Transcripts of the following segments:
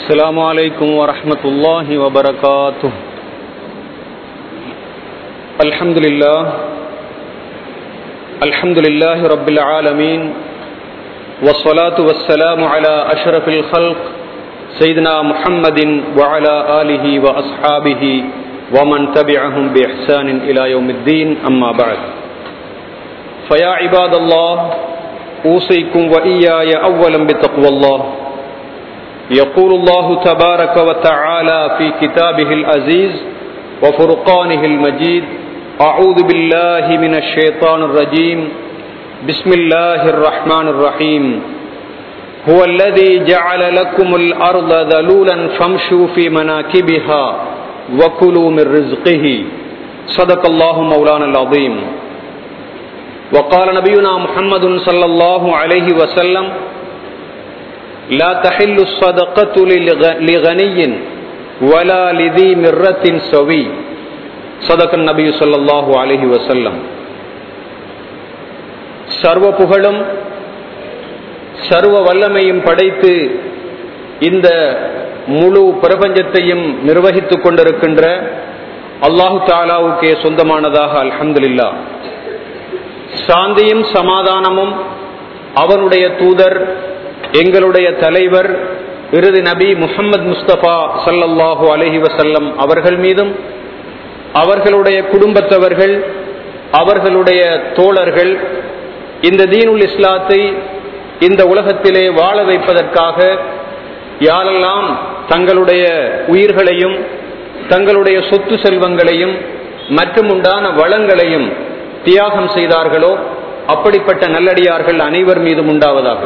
السلام عليكم ورحمة الله وبركاته الحمد لله الحمد لله رب العالمين والصلاة والسلام على أشرف الخلق سيدنا محمد وعلى آله وأصحابه ومن تبعهم بإحسان إلى يوم الدين أما بعد فيا عباد الله أوصيكم وإياي أولا بتقوى الله يقول الله تبارك وتعالى في كتابه العزيز وفرقانه المجيد أعوذ بالله من الشيطان الرجيم بسم الله الرحمن الرحيم هو الذي جعل لكم الأرض ذلولا فامشوا في مناكبها وكلوا من رزقه صدق الله مولانا العظيم وقال نبينا محمد صلى الله عليه وسلم لا تحل الصدقة لغني ولا لذي مرة سوي صدق النبي صلى الله عليه وسلم சர்வ புகழும் சர்வ வல்லமையும் படைத்து இந்த முழு பிரபஞ்சத்தையும் நிர்வகித்துக் கொண்டிருக்கின்ற அல்லாஹு தாலாவுக்கே சொந்தமானதாக அல்ஹம்துலில்லா சாந்தியும் சமாதானமும் அவனுடைய தூதர் எங்களுடைய தலைவர் இறுதி நபி முகமது முஸ்தபா சல்லல்லாஹூ அலஹி வசல்லம் அவர்கள் மீதும் அவர்களுடைய குடும்பத்தவர்கள் அவர்களுடைய தோழர்கள் இந்த தீனுல் இஸ்லாத்தை இந்த உலகத்திலே வாழ வைப்பதற்காக யாரெல்லாம் தங்களுடைய உயிர்களையும் தங்களுடைய சொத்து செல்வங்களையும் மற்றும் உண்டான வளங்களையும் தியாகம் செய்தார்களோ அப்படிப்பட்ட நல்லடியார்கள் அனைவர் மீதும் உண்டாவதாக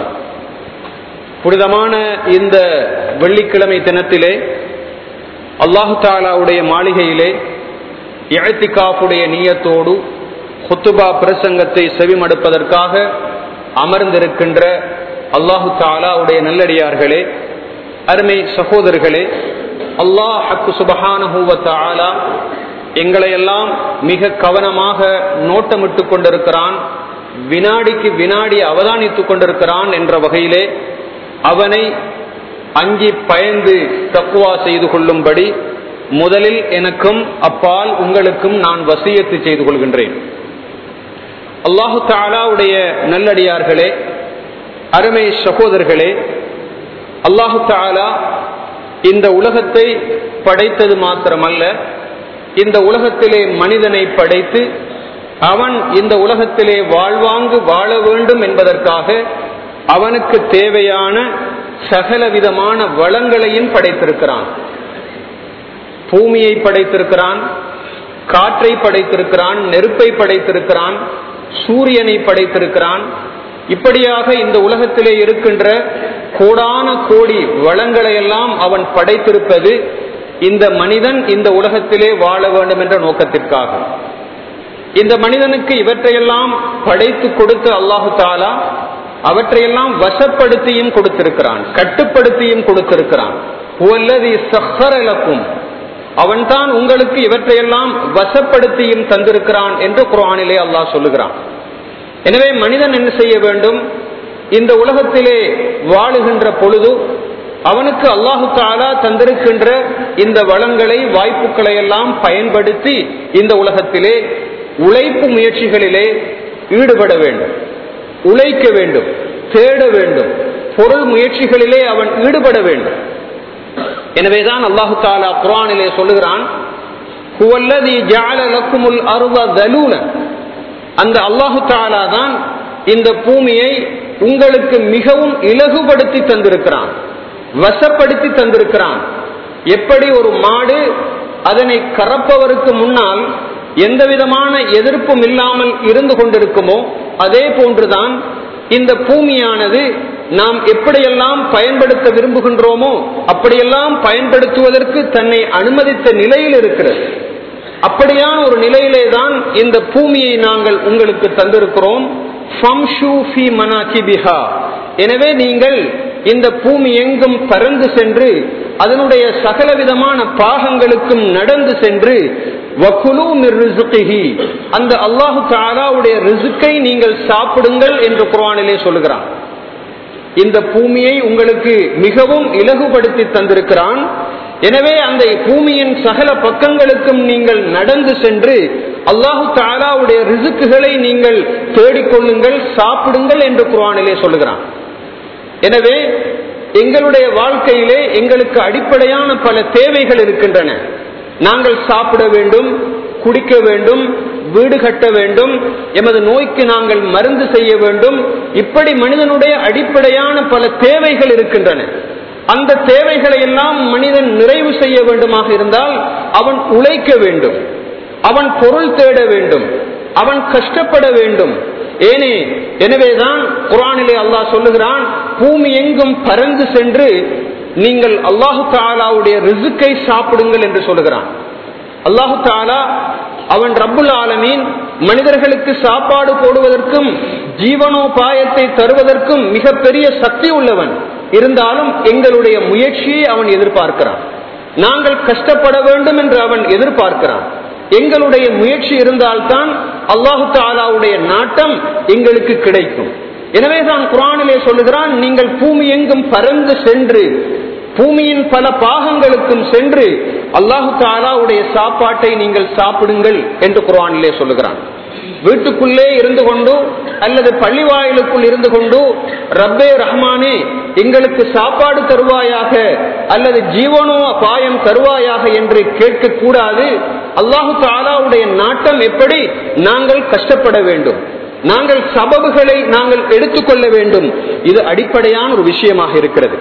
புனிதமான இந்த வெள்ளிக்கிழமை தினத்திலே அல்லாஹு தாலாவுடைய மாளிகையிலே இழத்திகாப்புடைய நீயத்தோடு ஹுத்துபா பிரசங்கத்தை செவிமடுப்பதற்காக அமர்ந்திருக்கின்ற அல்லாஹு தாலாவுடைய நல்லடியார்களே அருமை சகோதரர்களே அல்லாஹ் ஹக்கு சுபஹானஹூவ தாலா எங்களையெல்லாம் மிக கவனமாக நோட்டமிட்டு கொண்டிருக்கிறான் வினாடிக்கு வினாடி அவதானித்துக் கொண்டிருக்கிறான் என்ற வகையிலே அவனை அஞ்சி பயந்து தக்குவா செய்து கொள்ளும்படி முதலில் எனக்கும் அப்பால் உங்களுக்கும் நான் வசியத்து செய்து கொள்கின்றேன் அல்லாஹு தாலாவுடைய நல்லடியார்களே அருமை சகோதரர்களே அல்லாஹு தாலா இந்த உலகத்தை படைத்தது மாத்திரமல்ல இந்த உலகத்திலே மனிதனை படைத்து அவன் இந்த உலகத்திலே வாழ்வாங்கு வாழ வேண்டும் என்பதற்காக அவனுக்கு தேவையான சகல விதமான வளங்களையும் படைத்திருக்கிறான் பூமியை படைத்திருக்கிறான் காற்றை படைத்திருக்கிறான் நெருப்பை படைத்திருக்கிறான் சூரியனை படைத்திருக்கிறான் இப்படியாக இந்த உலகத்திலே இருக்கின்ற கோடான கோடி வளங்களை எல்லாம் அவன் படைத்திருப்பது இந்த மனிதன் இந்த உலகத்திலே வாழ வேண்டும் என்ற நோக்கத்திற்காக இந்த மனிதனுக்கு இவற்றையெல்லாம் படைத்து கொடுத்து அல்லாஹு தாலா அவற்றையெல்லாம் வசப்படுத்தியும் கொடுத்திருக்கிறான் கட்டுப்படுத்தியும் கொடுத்திருக்கிறான் அவன்தான் உங்களுக்கு இவற்றையெல்லாம் வசப்படுத்தியும் தந்திருக்கிறான் என்று குரானிலே அல்லாஹ் சொல்லுகிறான் எனவே மனிதன் என்ன செய்ய வேண்டும் இந்த உலகத்திலே வாழுகின்ற பொழுது அவனுக்கு அல்லாஹு தாலா தந்திருக்கின்ற இந்த வளங்களை வாய்ப்புகளை எல்லாம் பயன்படுத்தி இந்த உலகத்திலே உழைப்பு முயற்சிகளிலே ஈடுபட வேண்டும் உழைக்க வேண்டும் தேட வேண்டும் பொருள் முயற்சிகளிலே அவன் ஈடுபட வேண்டும் எனவேதான் அல்லாஹு தாலா குரானிலே சொல்லுகிறான் அந்த அல்லாஹு தாலா தான் இந்த பூமியை உங்களுக்கு மிகவும் இலகுபடுத்தி தந்திருக்கிறான் வசப்படுத்தி தந்திருக்கிறான் எப்படி ஒரு மாடு அதனை கறப்பவருக்கு முன்னால் எந்த விதமான எதிர்ப்பும் இல்லாமல் இருந்து கொண்டிருக்குமோ அதே போன்றுதான் இந்த பூமியானது நாம் எப்படியெல்லாம் பயன்படுத்த விரும்புகின்றோமோ அப்படியெல்லாம் பயன்படுத்துவதற்கு தன்னை அனுமதித்த நிலையில் இருக்கிறது அப்படியான ஒரு நிலையிலே தான் இந்த பூமியை நாங்கள் உங்களுக்கு தந்திருக்கிறோம் எனவே நீங்கள் இந்த பூமி எங்கும் பறந்து சென்று அதனுடைய சகலவிதமான பாகங்களுக்கும் நடந்து சென்று அந்த அல்லாஹு தாலாவுடைய ரிசுக்கை நீங்கள் சாப்பிடுங்கள் என்று குர்ஆனிலே சொல்லுகிறான் இந்த பூமியை உங்களுக்கு மிகவும் இலகுபடுத்தி தந்திருக்கிறான் எனவே அந்த பூமியின் சகல பக்கங்களுக்கும் நீங்கள் நடந்து சென்று அல்லாஹு தாலாவுடைய ரிசுக்குகளை நீங்கள் தேடிக்கொள்ளுங்கள் சாப்பிடுங்கள் என்று குர்ஆனிலே சொல்லுகிறான் எனவே எங்களுடைய வாழ்க்கையிலே எங்களுக்கு அடிப்படையான பல தேவைகள் இருக்கின்றன நாங்கள் சாப்பிட வேண்டும் குடிக்க வேண்டும் வீடு கட்ட வேண்டும் எமது நோய்க்கு நாங்கள் மருந்து செய்ய வேண்டும் இப்படி மனிதனுடைய அடிப்படையான பல தேவைகள் இருக்கின்றன அந்த தேவைகளை எல்லாம் மனிதன் நிறைவு செய்ய வேண்டுமாக இருந்தால் அவன் உழைக்க வேண்டும் அவன் பொருள் தேட வேண்டும் அவன் கஷ்டப்பட வேண்டும் ஏனே எனவேதான் குரானிலே அல்லாஹ் சொல்லுகிறான் பூமி எங்கும் பறந்து சென்று நீங்கள் அல்லாஹு தாலாவுடைய ரிசுக்கை சாப்பிடுங்கள் என்று சொல்லுகிறான் அல்லாஹு தாலா அவன் ரப்புல் ஆலமீன் மனிதர்களுக்கு சாப்பாடு போடுவதற்கும் ஜீவனோபாயத்தை தருவதற்கும் மிகப்பெரிய சக்தி உள்ளவன் இருந்தாலும் எங்களுடைய முயற்சியை அவன் எதிர்பார்க்கிறான் நாங்கள் கஷ்டப்பட வேண்டும் என்று அவன் எதிர்பார்க்கிறான் எங்களுடைய முயற்சி இருந்தால்தான் அல்லாஹு தாலாவுடைய நாட்டம் எங்களுக்கு கிடைக்கும் எனவே தான் குரானிலே சொல்லுகிறான் நீங்கள் பூமி எங்கும் பறந்து சென்று பூமியின் பல பாகங்களுக்கும் சென்று அல்லாஹு தாலாவுடைய சாப்பாட்டை நீங்கள் சாப்பிடுங்கள் என்று குரானிலே சொல்லுகிறான் வீட்டுக்குள்ளே இருந்து கொண்டு அல்லது பள்ளிவாயிலுக்குள் இருந்து கொண்டு ரப்பே ரஹ்மானே எங்களுக்கு சாப்பாடு தருவாயாக அல்லது ஜீவனோ பாயம் தருவாயாக என்று கேட்கக்கூடாது அல்லாஹு தாலாவுடைய நாட்டம் எப்படி நாங்கள் கஷ்டப்பட வேண்டும் நாங்கள் சபபுகளை நாங்கள் எடுத்துக்கொள்ள வேண்டும் இது அடிப்படையான ஒரு விஷயமாக இருக்கிறது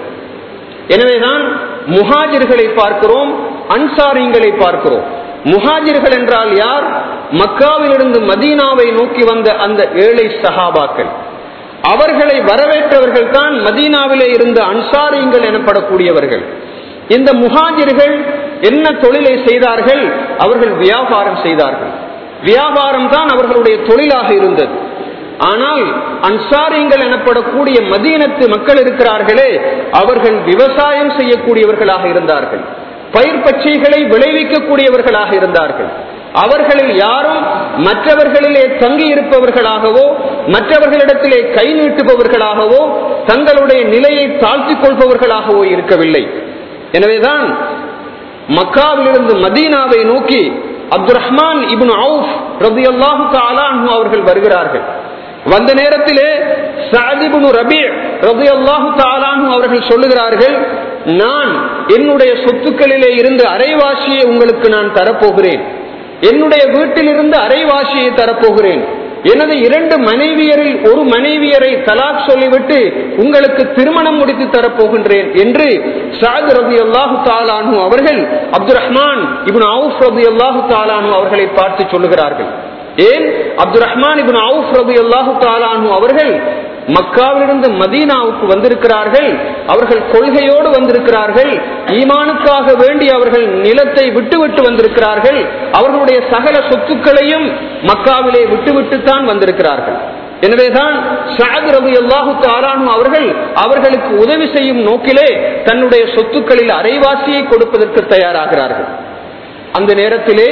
எனவேதான் முஹாஜிர்களை பார்க்கிறோம் அன்சாரிங்களை பார்க்கிறோம் முஹாஜிர்கள் என்றால் யார் மக்காவிலிருந்து மதீனாவை நோக்கி வந்த அந்த ஏழை சஹாபாக்கள் அவர்களை வரவேற்றவர்கள் தான் மதீனாவிலே இருந்த அன்சாரிங்கள் எனப்படக்கூடியவர்கள் இந்த முஹாஜிர்கள் என்ன தொழிலை செய்தார்கள் அவர்கள் வியாபாரம் செய்தார்கள் வியாபாரம் தான் அவர்களுடைய தொழிலாக இருந்தது ஆனால் அன்சாரிங்கள் எனப்படக்கூடிய மதீனத்து மக்கள் இருக்கிறார்களே அவர்கள் விவசாயம் செய்யக்கூடியவர்களாக இருந்தார்கள் பயிர் பச்சைகளை விளைவிக்கக்கூடியவர்களாக இருந்தார்கள் அவர்களில் யாரும் மற்றவர்களிலே தங்கி இருப்பவர்களாகவோ மற்றவர்களிடத்திலே கை நீட்டுபவர்களாகவோ தங்களுடைய நிலையை தாழ்த்திக் கொள்பவர்களாகவோ இருக்கவில்லை எனவேதான் மக்காவிலிருந்து மதீனாவை நோக்கி அப்துல் ரஹ்மான் இபின் அவுஃப் ரபி அல்லாஹு தாலான்ஹு அவர்கள் வருகிறார்கள் வந்த நேரத்திலே சாதிபுனு ரபி ரபி அல்லாஹு தாலான்ஹு அவர்கள் சொல்லுகிறார்கள் நான் என்னுடைய சொத்துக்களிலே இருந்து அரைவாசியை உங்களுக்கு நான் தரப்போகிறேன் என்னுடைய வீட்டிலிருந்து அரைவாசியை தரப்போகிறேன் எனது இரண்டு மனைவியரில் ஒரு மனைவியரை தலாக் சொல்லிவிட்டு உங்களுக்கு திருமணம் முடித்து தரப்போகின்றேன் என்று சாத் ரபி அல்லாஹு தாலானு அவர்கள் அப்துல் ரஹ்மான் இபின் அவுஃப் ரபி அல்லாஹு தாலானு அவர்களை பார்த்து சொல்லுகிறார்கள் ஏன் அப்துல் ரஹ்மான் இபின் அவுஃப் ரபி அல்லாஹு தாலானு அவர்கள் மக்காவிலிருந்து மதீனாவுக்கு வந்திருக்கிறார்கள் அவர்கள் கொள்கையோடு வந்திருக்கிறார்கள் ஈமானுக்காக வேண்டி அவர்கள் நிலத்தை விட்டுவிட்டு வந்திருக்கிறார்கள் அவர்களுடைய சகல சொத்துக்களையும் மக்காவிலே விட்டுவிட்டுத்தான் வந்திருக்கிறார்கள் எனவேதான் ஷாத் ரபி அல்லாஹு தாரானு அவர்கள் அவர்களுக்கு உதவி செய்யும் நோக்கிலே தன்னுடைய சொத்துக்களில் அரைவாசியை கொடுப்பதற்கு தயாராகிறார்கள் அந்த நேரத்திலே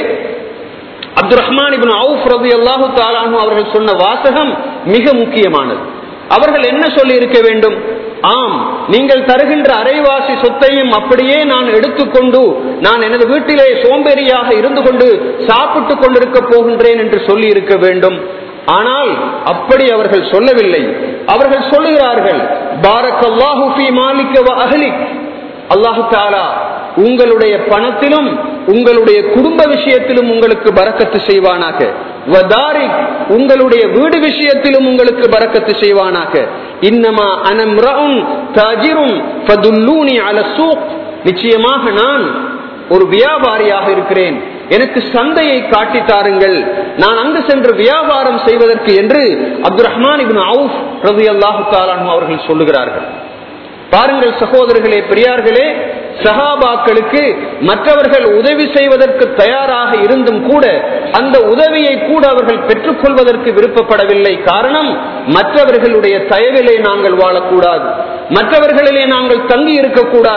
அப்துல் ரஹ்மான் இபின் அவுஃப் ரபி அல்லாஹு தாலானு அவர்கள் சொன்ன வாசகம் மிக முக்கியமானது அவர்கள் என்ன சொல்லி இருக்க வேண்டும் ஆம் நீங்கள் தருகின்ற அரைவாசி சொத்தையும் அப்படியே நான் எடுத்துக்கொண்டு நான் எனது வீட்டிலே சோம்பேறியாக இருந்து கொண்டு சாப்பிட்டு கொண்டிருக்க போகின்றேன் என்று சொல்லி இருக்க வேண்டும் ஆனால் அப்படி அவர்கள் சொல்லவில்லை அவர்கள் சொல்லுகிறார்கள் பாரக் அல்லாஹு மாலிக்க அகலிக் அல்லாஹு தாலா உங்களுடைய பணத்திலும் உங்களுடைய குடும்ப விஷயத்திலும் உங்களுக்கு பறக்கத்து செய்வானாக வதாரிக் உங்களுடைய வீடு விஷயத்திலும் உங்களுக்கு பறக்கத்து செய்வானாக இன்னமா அனம்ரவுன் தாஜிரும் ஃபதுல்லூனி அல சூக் நிச்சயமாக நான் ஒரு வியாபாரியாக இருக்கிறேன் எனக்கு சந்தையை காட்டி தாருங்கள் நான் அங்கு சென்று வியாபாரம் செய்வதற்கு என்று அப்துல் ரஹ்மான் இபின் அவுஃப் ரவி அல்லாஹு தாலானு அவர்கள் சொல்லுகிறார்கள் பாருங்கள் சகோதரர்களே பெரியார்களே சஹாபாக்களுக்கு மற்றவர்கள் உதவி செய்வதற்கு தயாராக இருந்தும் கூட அந்த உதவியை கூட அவர்கள் பெற்றுக்கொள்வதற்கு விருப்பப்படவில்லை காரணம் மற்றவர்களுடைய தயவிலே நாங்கள் வாழக்கூடாது மற்றவர்களிலே நாங்கள் தங்கி இருக்கக்கூடாது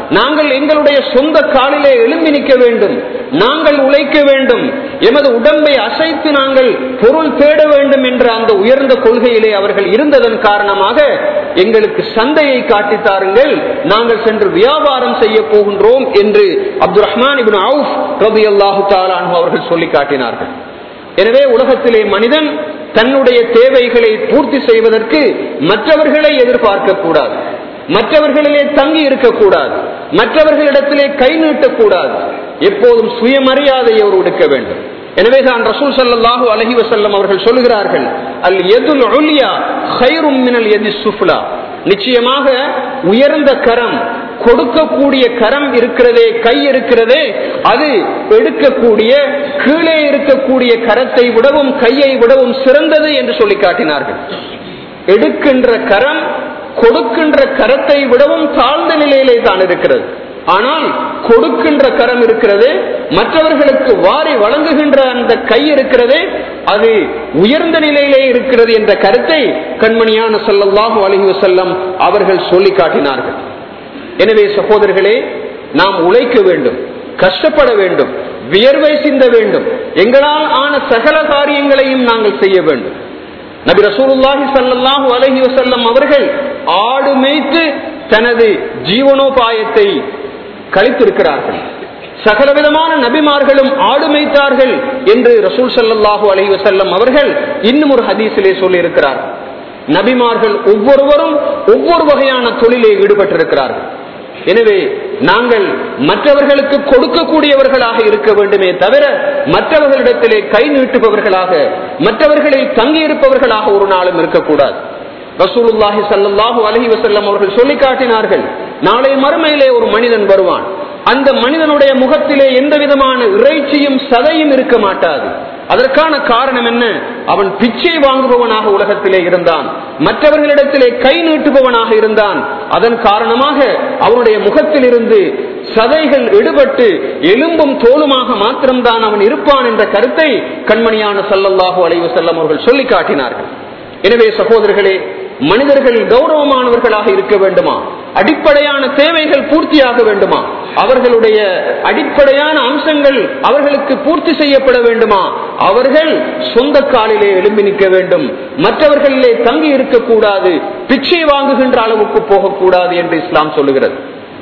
நாங்கள் எங்களுடைய சொந்த காலிலே எழும்பி நிற்க வேண்டும் நாங்கள் உழைக்க வேண்டும் எமது உடம்பை அசைத்து நாங்கள் பொருள் தேட வேண்டும் என்ற அந்த உயர்ந்த கொள்கையிலே அவர்கள் இருந்ததன் காரணமாக எங்களுக்கு சந்தையை காட்டித்தாருங்கள் நாங்கள் சென்று வியாபாரம் செய்ய போகின்றோம் என்று அப்துல் ரஹ்மான் இபின் அவுஃப் ரபி அல்லாஹு அவர்கள் சொல்லி காட்டினார்கள் எனவே உலகத்திலே மனிதன் தன்னுடைய தேவைகளை பூர்த்தி செய்வதற்கு மற்றவர்களை எதிர்பார்க்க கூடாது மற்றவர்களிலே தங்கி இருக்கக்கூடாது மற்றவர்களிடத்திலே கை நீட்டக்கூடாது எப்போதும் சுயமரியாதையை அவர் எடுக்க வேண்டும் எனவேதான் ரசூல் சல்லாஹூ அலஹி வசல்லம் அவர்கள் சொல்லுகிறார்கள் அல் எதுல் ஒலியா ஹைரும் மினல் எதி சுஃப்லா நிச்சயமாக உயர்ந்த கரம் கொடுக்கக்கூடிய கரம் இருக்கிறதே கை இருக்கிறதே அது எடுக்கக்கூடிய கீழே இருக்கக்கூடிய கரத்தை விடவும் கையை விடவும் சிறந்தது என்று சொல்லி காட்டினார்கள் எடுக்கின்ற கரம் கொடுக்கின்ற கரத்தை விடவும் தாழ்ந்த நிலையிலே தான் இருக்கிறது ஆனால் கொடுக்கின்ற கரம் இருக்கிறது மற்றவர்களுக்கு வாரி வழங்குகின்ற அந்த கை இருக்கிறது அது உயர்ந்த நிலையிலே இருக்கிறது என்ற கருத்தை கண்மணியான சொல்லல்லாஹு அலஹி வசல்லம் அவர்கள் சொல்லி காட்டினார்கள் எனவே சகோதரர்களே நாம் உழைக்க வேண்டும் கஷ்டப்பட வேண்டும் வியர்வை சிந்த வேண்டும் எங்களால் ஆன சகல காரியங்களையும் நாங்கள் செய்ய வேண்டும் நபி ரசூலுல்லாஹி சல்லாஹூ அலஹி வசல்லம் அவர்கள் ஆடு மேய்த்து தனது ஜீவனோபாயத்தை கழித்திருக்கிறார்கள் சகலவிதமான நபிமார்களும் ஆடு மேய்த்தார்கள் என்று ரசூல் சல்லாஹூ அலஹி வசல்லம் அவர்கள் இன்னும் ஒரு ஹதீஸிலே சொல்லியிருக்கிறார் நபிமார்கள் ஒவ்வொருவரும் ஒவ்வொரு வகையான தொழிலே ஈடுபட்டிருக்கிறார்கள் எனவே நாங்கள் மற்றவர்களுக்கு கொடுக்கக்கூடியவர்களாக இருக்க வேண்டுமே தவிர மற்றவர்களிடத்திலே கை நீட்டுபவர்களாக மற்றவர்களில் தங்கியிருப்பவர்களாக ஒரு நாளும் இருக்கக்கூடாது ரசூலுல்லாஹி சல்லாஹூ அலஹி வசல்லம் அவர்கள் சொல்லி காட்டினார்கள் நாளை மறுமையிலே ஒரு மனிதன் வருவான் அந்த மனிதனுடைய முகத்திலே எந்த விதமான இறைச்சியும் சதையும் இருக்க மாட்டாது அதற்கான காரணம் என்ன அவன் பிச்சை வாங்குபவனாக உலகத்திலே இருந்தான் மற்றவர்களிடத்திலே கை நீட்டுபவனாக இருந்தான் அதன் காரணமாக அவனுடைய முகத்தில் இருந்து சதைகள் எடுபட்டு எலும்பும் தோலுமாக மாத்திரம்தான் அவன் இருப்பான் என்ற கருத்தை கண்மணியான சல்லல்லாஹு அலைவு செல்லம் அவர்கள் சொல்லி காட்டினார்கள் எனவே சகோதரர்களே மனிதர்கள் கௌரவமானவர்களாக இருக்க வேண்டுமா அடிப்படையான தேவைகள் பூர்த்தியாக வேண்டுமா அவர்களுடைய அடிப்படையான அம்சங்கள் அவர்களுக்கு பூர்த்தி செய்யப்பட வேண்டுமா அவர்கள் சொந்த காலிலே எழும்பி நிற்க வேண்டும் மற்றவர்களிலே தங்கி இருக்கக்கூடாது பிச்சை வாங்குகின்ற அளவுக்கு போகக்கூடாது என்று இஸ்லாம் சொல்லுகிறது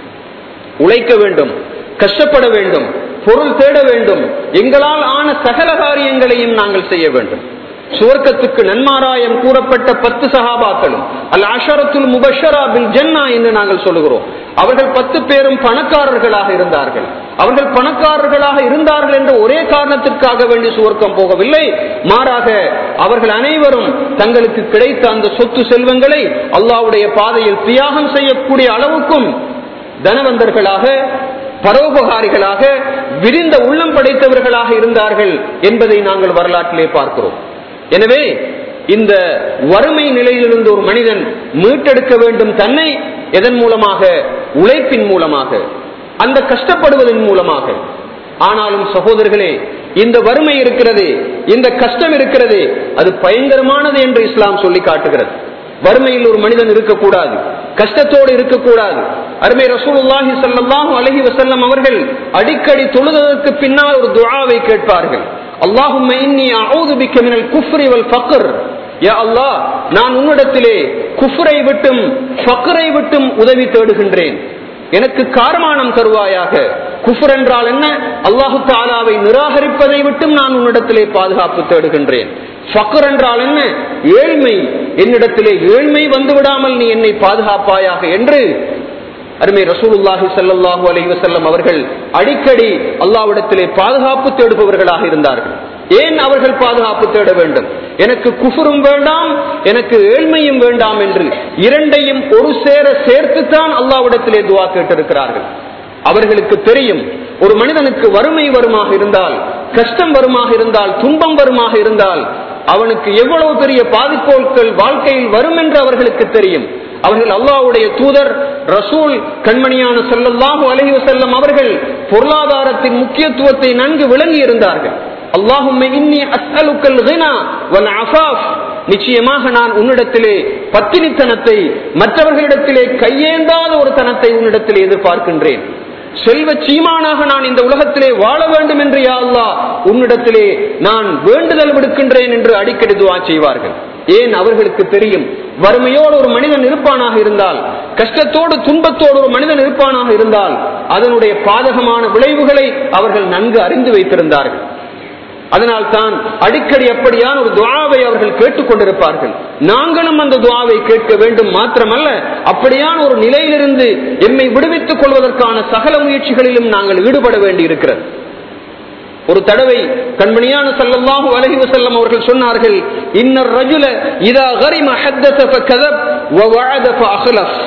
உழைக்க வேண்டும் கஷ்டப்பட வேண்டும் பொருள் தேட வேண்டும் எங்களால் ஆன சகல காரியங்களையும் நாங்கள் செய்ய வேண்டும் சுவர்க்கத்துக்கு நன்மாராயம் கூறப்பட்ட பத்து சகாபாக்களும் அல் அஷரத்துல் முபஷரா பில் ஜன்னா என்று நாங்கள் சொல்லுகிறோம் அவர்கள் பத்து பேரும் பணக்காரர்களாக இருந்தார்கள் அவர்கள் பணக்காரர்களாக இருந்தார்கள் என்ற ஒரே காரணத்திற்காக வேண்டி சுவர்க்கம் போகவில்லை மாறாக அவர்கள் அனைவரும் தங்களுக்கு கிடைத்த அந்த சொத்து செல்வங்களை அல்லாவுடைய பாதையில் தியாகம் செய்யக்கூடிய அளவுக்கும் தனவந்தர்களாக பரோபகாரிகளாக விரிந்த உள்ளம் படைத்தவர்களாக இருந்தார்கள் என்பதை நாங்கள் வரலாற்றிலே பார்க்கிறோம் எனவே இந்த வறுமை நிலையிலிருந்து ஒரு மனிதன் மீட்டெடுக்க வேண்டும் தன்னை எதன் மூலமாக உழைப்பின் மூலமாக அந்த கஷ்டப்படுவதன் மூலமாக ஆனாலும் சகோதரர்களே இந்த வறுமை இருக்கிறது இந்த கஷ்டம் இருக்கிறது அது பயங்கரமானது என்று இஸ்லாம் சொல்லி காட்டுகிறது வறுமையில் ஒரு மனிதன் இருக்கக்கூடாது கஷ்டத்தோடு இருக்கக்கூடாது அருமை ரசூலுல்லாஹி ஸல்லல்லாஹு அலைஹி வஸல்லம் அவர்கள் அடிக்கடி தொழுதற்கு பின்னால் ஒரு துஆவை கேட்பார்கள் அல்லாஹும்ம இன்னி அஊது பிக்க மினல் குஃப்ரி வல் ஃபக்ர் யா அல்லாஹ் நான் உன்னிடத்திலே குஃப்ரை விட்டும் ஃபக்ரை விட்டும் உதவி தேடுகின்றேன் எனக்கு காரமானம் தருவாயாக குஃபர் என்றால் என்ன அல்லாஹு தாலாவை நிராகரிப்பதை விட்டும் நான் உன்னிடத்திலே பாதுகாப்பு தேடுகின்றேன் ஃபக்கர் என்றால் என்ன ஏழ்மை என்னிடத்திலே ஏழ்மை வந்து விடாமல் நீ என்னை பாதுகாப்பாயாக என்று அருமை ரசூலுல்லாஹி ஸல்லல்லாஹு அலைஹி வஸல்லம் அவர்கள் அடிக்கடி அல்லாஹ்விடத்திலே பாதுகாப்பு தேடுபவர்களாக இருந்தார்கள் ஏன் அவர்கள் பாதுகாப்பு தேட வேண்டும் எனக்கு குஃபரும் வேண்டாம் எனக்கு ஏழ்மையும் வேண்டாம் என்று இரண்டையும் ஒரு சேர சேர்த்துத்தான் அல்லாவிடத்திலே துவா கேட்டிருக்கிறார்கள் அவர்களுக்கு தெரியும் ஒரு மனிதனுக்கு வறுமை வருமாக இருந்தால் கஷ்டம் வருமாக இருந்தால் துன்பம் வருமாக இருந்தால் அவனுக்கு எவ்வளவு பெரிய பாதிப்போக்கள் வாழ்க்கையில் வரும் என்று அவர்களுக்கு தெரியும் அவர்கள் அல்லாவுடைய தூதர் ரசூல் கண்மணியான செல்லல்லாஹு அலஹி வசல்லம் அவர்கள் பொருளாதாரத்தின் முக்கியத்துவத்தை நன்கு விளங்கி இருந்தார்கள் அல்லாஹும் நிச்சயமாக நான் உன்னிடத்திலே பத்தினித்தனத்தை மற்றவர்களிடத்திலே கையேந்தாத ஒரு தனத்தை உன்னிடத்திலே எதிர்பார்க்கின்றேன் செல்வ சீமானாக நான் இந்த உலகத்திலே வாழ வேண்டும் என்று யா அல்லாஹ் உன்னிடத்திலே நான் வேண்டுதல் விடுக்கின்றேன் என்று அடிக்கடி துவா செய்வார்கள் ஏன் அவர்களுக்கு தெரியும் வறுமையோடு ஒரு மனிதன் இருப்பானாக இருந்தால் கஷ்டத்தோடு துன்பத்தோடு ஒரு மனிதன் இருப்பானாக இருந்தால் அதனுடைய பாதகமான விளைவுகளை அவர்கள் நன்கு அறிந்து வைத்திருந்தார்கள் அதனால் தான் அடிக்கடி அப்படியான ஒரு துவாவை அவர்கள் கேட்டுக் கொண்டிருப்பார்கள் நாங்களும் அந்த துவாவை கேட்க வேண்டும் மாத்திரமல்ல அப்படியான ஒரு நிலையிலிருந்து எம்மை விடுவித்துக் கொள்வதற்கான சகல முயற்சிகளிலும் நாங்கள் ஈடுபட வேண்டி இருக்கிறது ஒரு தடவை கண்மணியான சல்லல்லாஹு அலைஹி வஸல்லம் அவர்கள் சொன்னார்கள் இன்னர் ரஜுல இதா கரிம ஹத்தஸ ஃபகதப் வ வஅத ஃபஅഖலஃப்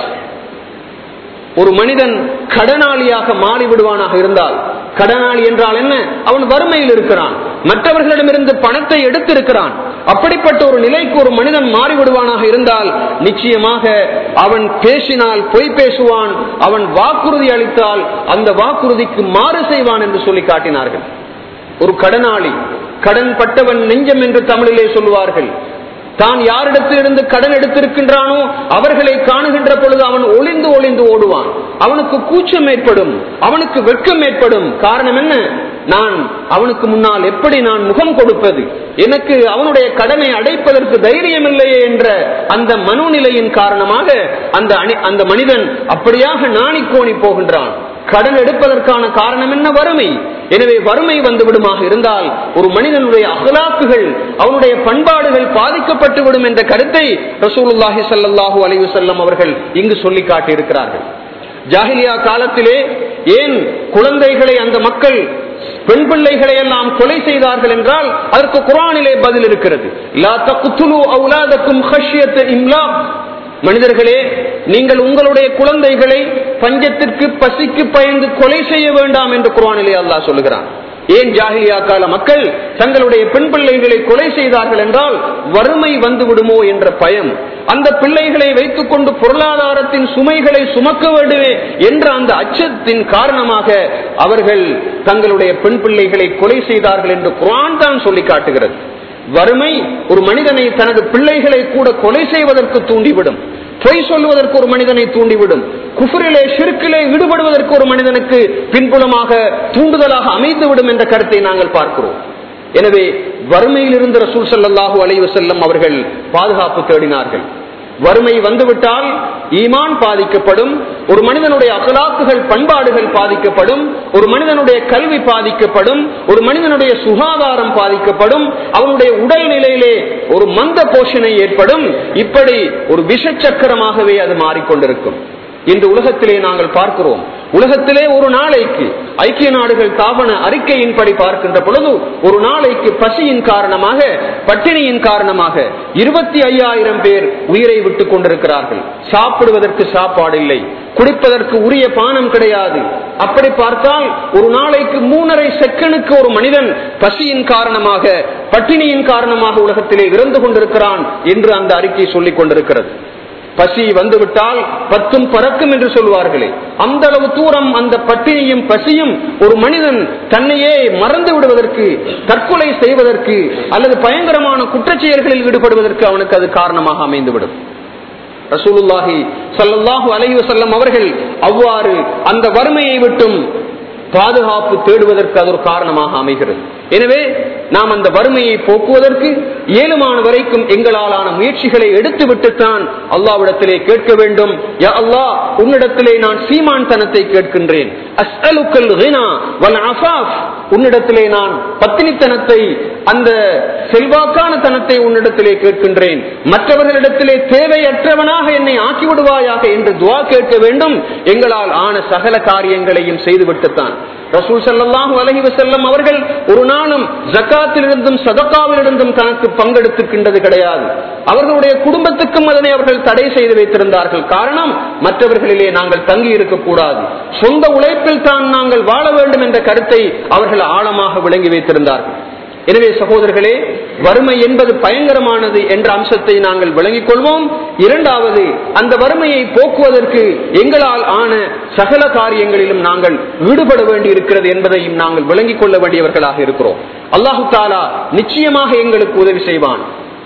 ஒரு மனிதன் கடனாளியாக மாறிவிடுவானாக இருந்தால் கடனாளி என்றால் என்ன அவன் வறுமையில் இருக்கிறான் மற்றவர்களிடமிருந்து பணத்தை எடுத்திருக்கிறான் அப்படிப்பட்ட ஒரு நிலைக்கு ஒரு மனிதன் மாறிவிடுவானாக இருந்தால் நிச்சயமாக அவன் பேசினால் பொய் பேசுவான் அவன் வாக்குறுதி அளித்தால் அந்த வாக்குறுதிக்கு மாறு செய்வான் என்று சொல்லி காட்டினார்கள் ஒரு கடனாளி கடன் பட்டவன் நெஞ்சம் என்று தமிழிலே சொல்லுவார்கள் தான் யாரிடத்திலிருந்து கடன் எடுத்திருக்கின்றானோ அவர்களை காணுகின்ற பொழுது அவன் ஒளிந்து ஒளிந்து ஓடுவான் அவனுக்கு கூச்சம் ஏற்படும் அவனுக்கு வெட்கம் ஏற்படும் காரணம் என்ன நான் அவனுக்கு முன்னால் எப்படி நான் முகம் கொடுப்பது எனக்கு அவனுடைய கடனை அடைப்பதற்கு தைரியம் இல்லையே என்ற அந்த மனோநிலையின் காரணமாக அந்த அணி- அந்த மனிதன் அப்படியாக நாணிக்கோணி போகின்றான் கடன் எடுப்பதற்கான காரணம் என்ன வறுமை எனவே வறுமை வந்து விடுமாக இருந்தால் ஒரு மனிதனுடைய அகலாக்குகள் அவனுடைய பண்பாடுகள் பாதிக்கப்பட்டு விடும் என்ற கருத்தை ரசூலுல்லாஹி ஸல்லல்லாஹு அலைஹி வஸல்லம் அவர்கள் இங்கு சொல்லி காட்டியிருக்கிறார்கள் ஜாஹிலியா காலத்திலே ஏன் குழந்தைகளை அந்த மக்கள் பெண் பிள்ளைகளை எல்லாம் கொலை செய்தார்கள் என்றால் அதற்கு குரானிலே பதில் இருக்கிறது லா தக்துலு அவுலாதக்கும் ஹஷ்யத்த இம்லாக் மனிதர்களே நீங்கள் உங்களுடைய குழந்தைகளை பஞ்சத்திற்கு பசிக்கு பயந்து கொலை செய்ய வேண்டாம் என்று குரானிலே அல்லாஹ் சொல்லுகிறான் ஏன் ஜாகிலியா கால மக்கள் தங்களுடைய பெண் பிள்ளைகளை கொலை செய்தார்கள் என்றால் வறுமை வந்து விடுமோ என்ற பயம் அந்த பிள்ளைகளை வைத்துக் கொண்டு பொருளாதாரத்தின் சுமைகளை சுமக்க வேண்டுமே என்ற அந்த அச்சத்தின் காரணமாக அவர்கள் தங்களுடைய பெண் பிள்ளைகளை கொலை செய்தார்கள் என்று குரான் தான் சொல்லி காட்டுகிறது வறுமை ஒரு மனிதனை தனது பிள்ளைகளை கூட கொலை செய்வதற்கு தூண்டிவிடும் பொய் சொல்லுவதற்கு ஒரு மனிதனை தூண்டிவிடும் குஃபரிலே ஷிர்கிலே ஈடுபடுவதற்கு ஒரு மனிதனுக்கு பின்புலமாக தூண்டுதலாக அமைந்துவிடும் என்ற கருத்தை நாங்கள் பார்க்கிறோம் எனவே வறுமையில் இருந்த ரசூல் ஸல்லல்லாஹு அலைஹி வஸல்லம் அவர்கள் பாதுகாப்பு தேடினார்கள் வறுமை வந்துவிட்டால் ஈமான் பாதிக்கப்படும் ஒரு மனிதனுடைய அகலாக்குகள் பண்பாடுகள் பாதிக்கப்படும் ஒரு மனிதனுடைய கல்வி பாதிக்கப்படும் ஒரு மனிதனுடைய சுகாதாரம் பாதிக்கப்படும் அவனுடைய உடல் நிலையிலே ஒரு மந்த போஷணை ஏற்படும் இப்படி ஒரு விஷச்சக்கரமாகவே அது மாறிக்கொண்டிருக்கும் இன்று உலகத்திலே நாங்கள் பார்க்கிறோம் உலகத்திலே ஒரு நாளைக்கு ஐக்கிய நாடுகள் தாபன அறிக்கையின்படி பார்க்கின்ற பொழுது ஒரு நாளைக்கு பசியின் காரணமாக பட்டினியின் காரணமாக இருபத்தி ஐயாயிரம் பேர் உயிரை விட்டுக் கொண்டிருக்கிறார்கள் சாப்பிடுவதற்கு சாப்பாடு இல்லை குடிப்பதற்கு உரிய பானம் கிடையாது அப்படி பார்த்தால் ஒரு நாளைக்கு மூணரை செகண்டுக்கு ஒரு மனிதன் பசியின் காரணமாக பட்டினியின் காரணமாக உலகத்திலே இறந்து கொண்டிருக்கிறான் என்று அந்த அறிக்கை சொல்லிக் கொண்டிருக்கிறது பசி வந்துவிட்டால் பத்தும் பறக்கும் என்று சொல்வார்களே அந்த அளவு தூரம் அந்த பட்டினியும் பசியும் ஒரு மனிதன் தன்னையே மறந்து விடுவதற்கு தற்கொலை செய்வதற்கு அல்லது பயங்கரமான குற்றச்செயல்களில் ஈடுபடுவதற்கு அவனுக்கு அது காரணமாக அமைந்துவிடும் ரசூலுல்லாஹி ஸல்லல்லாஹு அலைஹி வஸல்லம் அவர்கள் அவ்வாறு அந்த வறுமையை விட்டும் பாதுகாப்பு தேடுவதற்கு அது ஒரு காரணமாக அமைகிறது எனவே நாம் அந்த வறுமையை போக்குவதற்கு ஏழுமான வரைக்கும் எங்களாலான முயற்சிகளை எடுத்துவிட்டுத்தான் அல்லாவிடத்திலே கேட்க வேண்டும் யா அல்லாஹ் உன்னிடத்திலே நான் சீமான் தனத்தை கேட்கின்றேன் அஸ்அலுக்கல் கினா வல் அஃபாஃப் உன்னிடத்திலே நான் பத்தினித்தனத்தை அந்த செல்வாக்கான தனத்தை உன்னிடத்திலே கேட்கின்றேன் மற்றவர்களிடத்திலே தேவையற்றவனாக என்னை ஆக்கிவிடுவாயாக என்று துவா கேட்க வேண்டும் எங்களால் ஆன சகல காரியங்களையும் செய்துவிட்டுத்தான் ரசூல் ஸல்லல்லாஹு அலைஹி வஸல்லம் அவர்கள் ஒரு நாளும் ஜக்காத்திலிருந்தும் சதக்காவிலிருந்தும் தனக்கு பங்கெடுத்துக்கின்றது கிடையாது அவர்களுடைய குடும்பத்துக்கும் அதனை அவர்கள் தடை செய்து வைத்திருந்தார்கள் காரணம் மற்றவர்களிலே நாங்கள் தங்கி இருக்கக்கூடாது சொந்த உழைப்பில் தான் நாங்கள் வாழ வேண்டும் என்ற கருத்தை அவர்கள் ஆழமாக விளங்கி வைத்திருந்தார்கள் எனவே சகோதரர்களே வறுமை என்பது பயங்கரமானது என்ற அம்சத்தை நாங்கள் விளங்கிக் கொள்வோம் இரண்டாவது அந்த வறுமையை போக்குவதற்கு எங்களால் ஆன சகல காரியங்களிலும் நாங்கள் ஈடுபட வேண்டி இருக்கிறது என்பதையும் நாங்கள் விளங்கிக் கொள்ள வேண்டியவர்களாக இருக்கிறோம் அல்லாஹு தாலா நிச்சயமாக எங்களுக்கு உதவி செய்வான்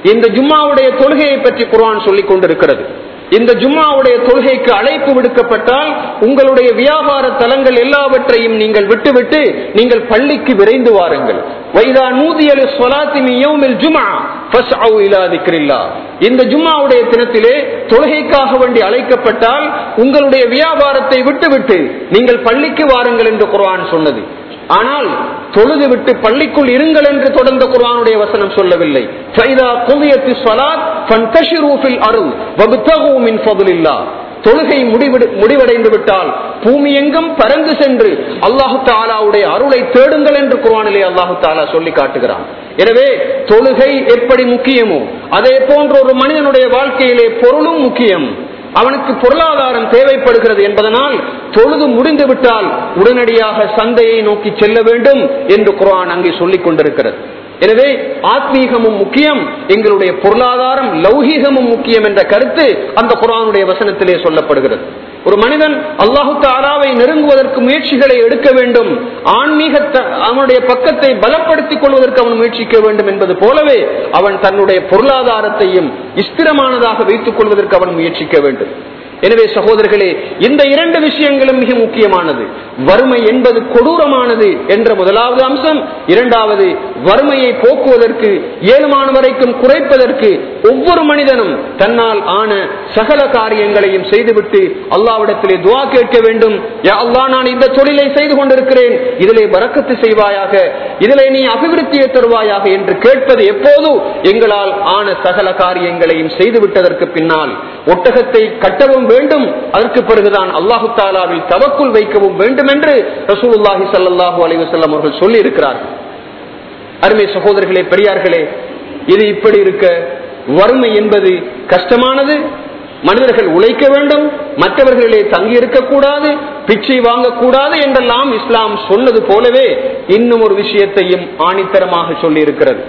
இந்த ஜும்மாவுடைய தொழுகையை பற்றி குர்ஆன் சொல்லிக் கொண்டிருக்கிறது இந்த ஜும்மாவுடைய தொழுகைக்கு அழைப்பு விடுக்கப்பட்டால் உங்களுடைய வியாபார தலங்கள் எல்லாவற்றையும் நீங்கள் விட்டுவிட்டு நீங்கள் பள்ளிக்கு விரைந்து வாருங்கள் வைதா நூதியலு சொலாத்தி மியவுமில் ஜுமா ஃபஸ்அவு இலா திக்ரில்லா இந்த ஜும்மாவுடைய தினத்திலே தொழுகைக்காக வேண்டி அழைக்கப்பட்டால் உங்களுடைய வியாபாரத்தை விட்டுவிட்டு நீங்கள் பள்ளிக்கு வாருங்கள் என்று குர்ஆன் சொன்னது ஆனால் தொழுது விட்டு பள்ளிக்குள் இருங்கள் என்று தொடர்ந்த குர்ஆனுடைய வசனம் சொல்லவில்லை ஃபைதா குதியத்தி ஸலாத் ஃபன்தஷிரு ஃபில் அருள் வப்தகு மின் ஃபضலில்லாஹ் தொழுகை முடிவிடு முடிவடைந்து விட்டால் பூமி எங்கும் பறந்து சென்று அல்லாஹு தாலாவுடைய அருளை தேடுங்கள் என்று குர்ஆனிலே அல்லாஹு தாலா சொல்லி காட்டுகிறான் எனவே தொழுகை எப்படி முக்கியமோ அதே போன்ற ஒரு மனிதனுடைய வாழ்க்கையிலே பொருளும் முக்கியம் அவனுக்கு பொருளாதாரம் தேவைப்படுகிறது என்பதனால் தொழுது முடிந்து விட்டால் உடனடியாக சந்தையை நோக்கி செல்ல வேண்டும் என்று குர்ஆன் அங்கே சொல்லிக் கொண்டிருக்கிறது எனவே ஆத்மீகமும் முக்கியம் எங்களுடைய பொருளாதாரம் லௌகீகமும் முக்கியம் என்ற கருத்து அந்த குரானுடைய வசனத்திலே சொல்லப்படுகிறது ஒரு மனிதன் அல்லாஹு தாலாவை நெருங்குவதற்கு முயற்சிகளை எடுக்க வேண்டும் ஆன்மீக அவனுடைய பக்கத்தை பலப்படுத்திக் கொள்வதற்கு அவன் முயற்சிக்க வேண்டும் என்பது போலவே அவன் தன்னுடைய பொருளாதாரத்தையும் ஸ்திரமானதாக வைத்துக் கொள்வதற்கு அவன் முயற்சிக்க வேண்டும் எனவே சகோதரர்களே இந்த இரண்டு விஷயங்களும் மிக முக்கியமானது வறுமை என்பது கொடூரமானது என்ற முதலாவது அம்சம் இரண்டாவது வறுமையை போக்குவதற்கு ஏழுமான வரைக்கும் குறைப்பதற்கு ஒவ்வொரு மனிதனும் தன்னால் ஆன சகல காரியங்களையும் செய்துவிட்டு அல்லாவிடத்திலே துவா கேட்க வேண்டும் யா அல்லா நான் இந்த தொழிலை செய்து கொண்டிருக்கிறேன் இதிலே வரக்கத்து செய்வாயாக இதிலே நீ அபிவிருத்தியை தருவாயாக என்று கேட்பது எப்போது எங்களால் ஆன சகல காரியங்களையும் செய்துவிட்டதற்கு பின்னால் ஒட்டகத்தை கட்டவும் வேண்டும் அதற்கு பிறகுதான் அல்லாஹு தாலாவில் தவக்குள் வைக்கவும் வேண்டும் என்று ரசூலுல்லாஹி சல்லாஹூ அலைவசல்லம் அவர்கள் சொல்லி இருக்கிறார்கள் அருமை சகோதரர்களே பெரியார்களே இது இப்படி இருக்க வறுமை என்பது கஷ்டமானது மனிதர்கள் உழைக்க வேண்டும் மற்றவர்களிலே தங்கி இருக்கக்கூடாது பிச்சை வாங்கக்கூடாது என்றெல்லாம் இஸ்லாம் சொன்னது போலவே இன்னும் ஒரு விஷயத்தையும் ஆணித்தரமாக சொல்லி இருக்கிறது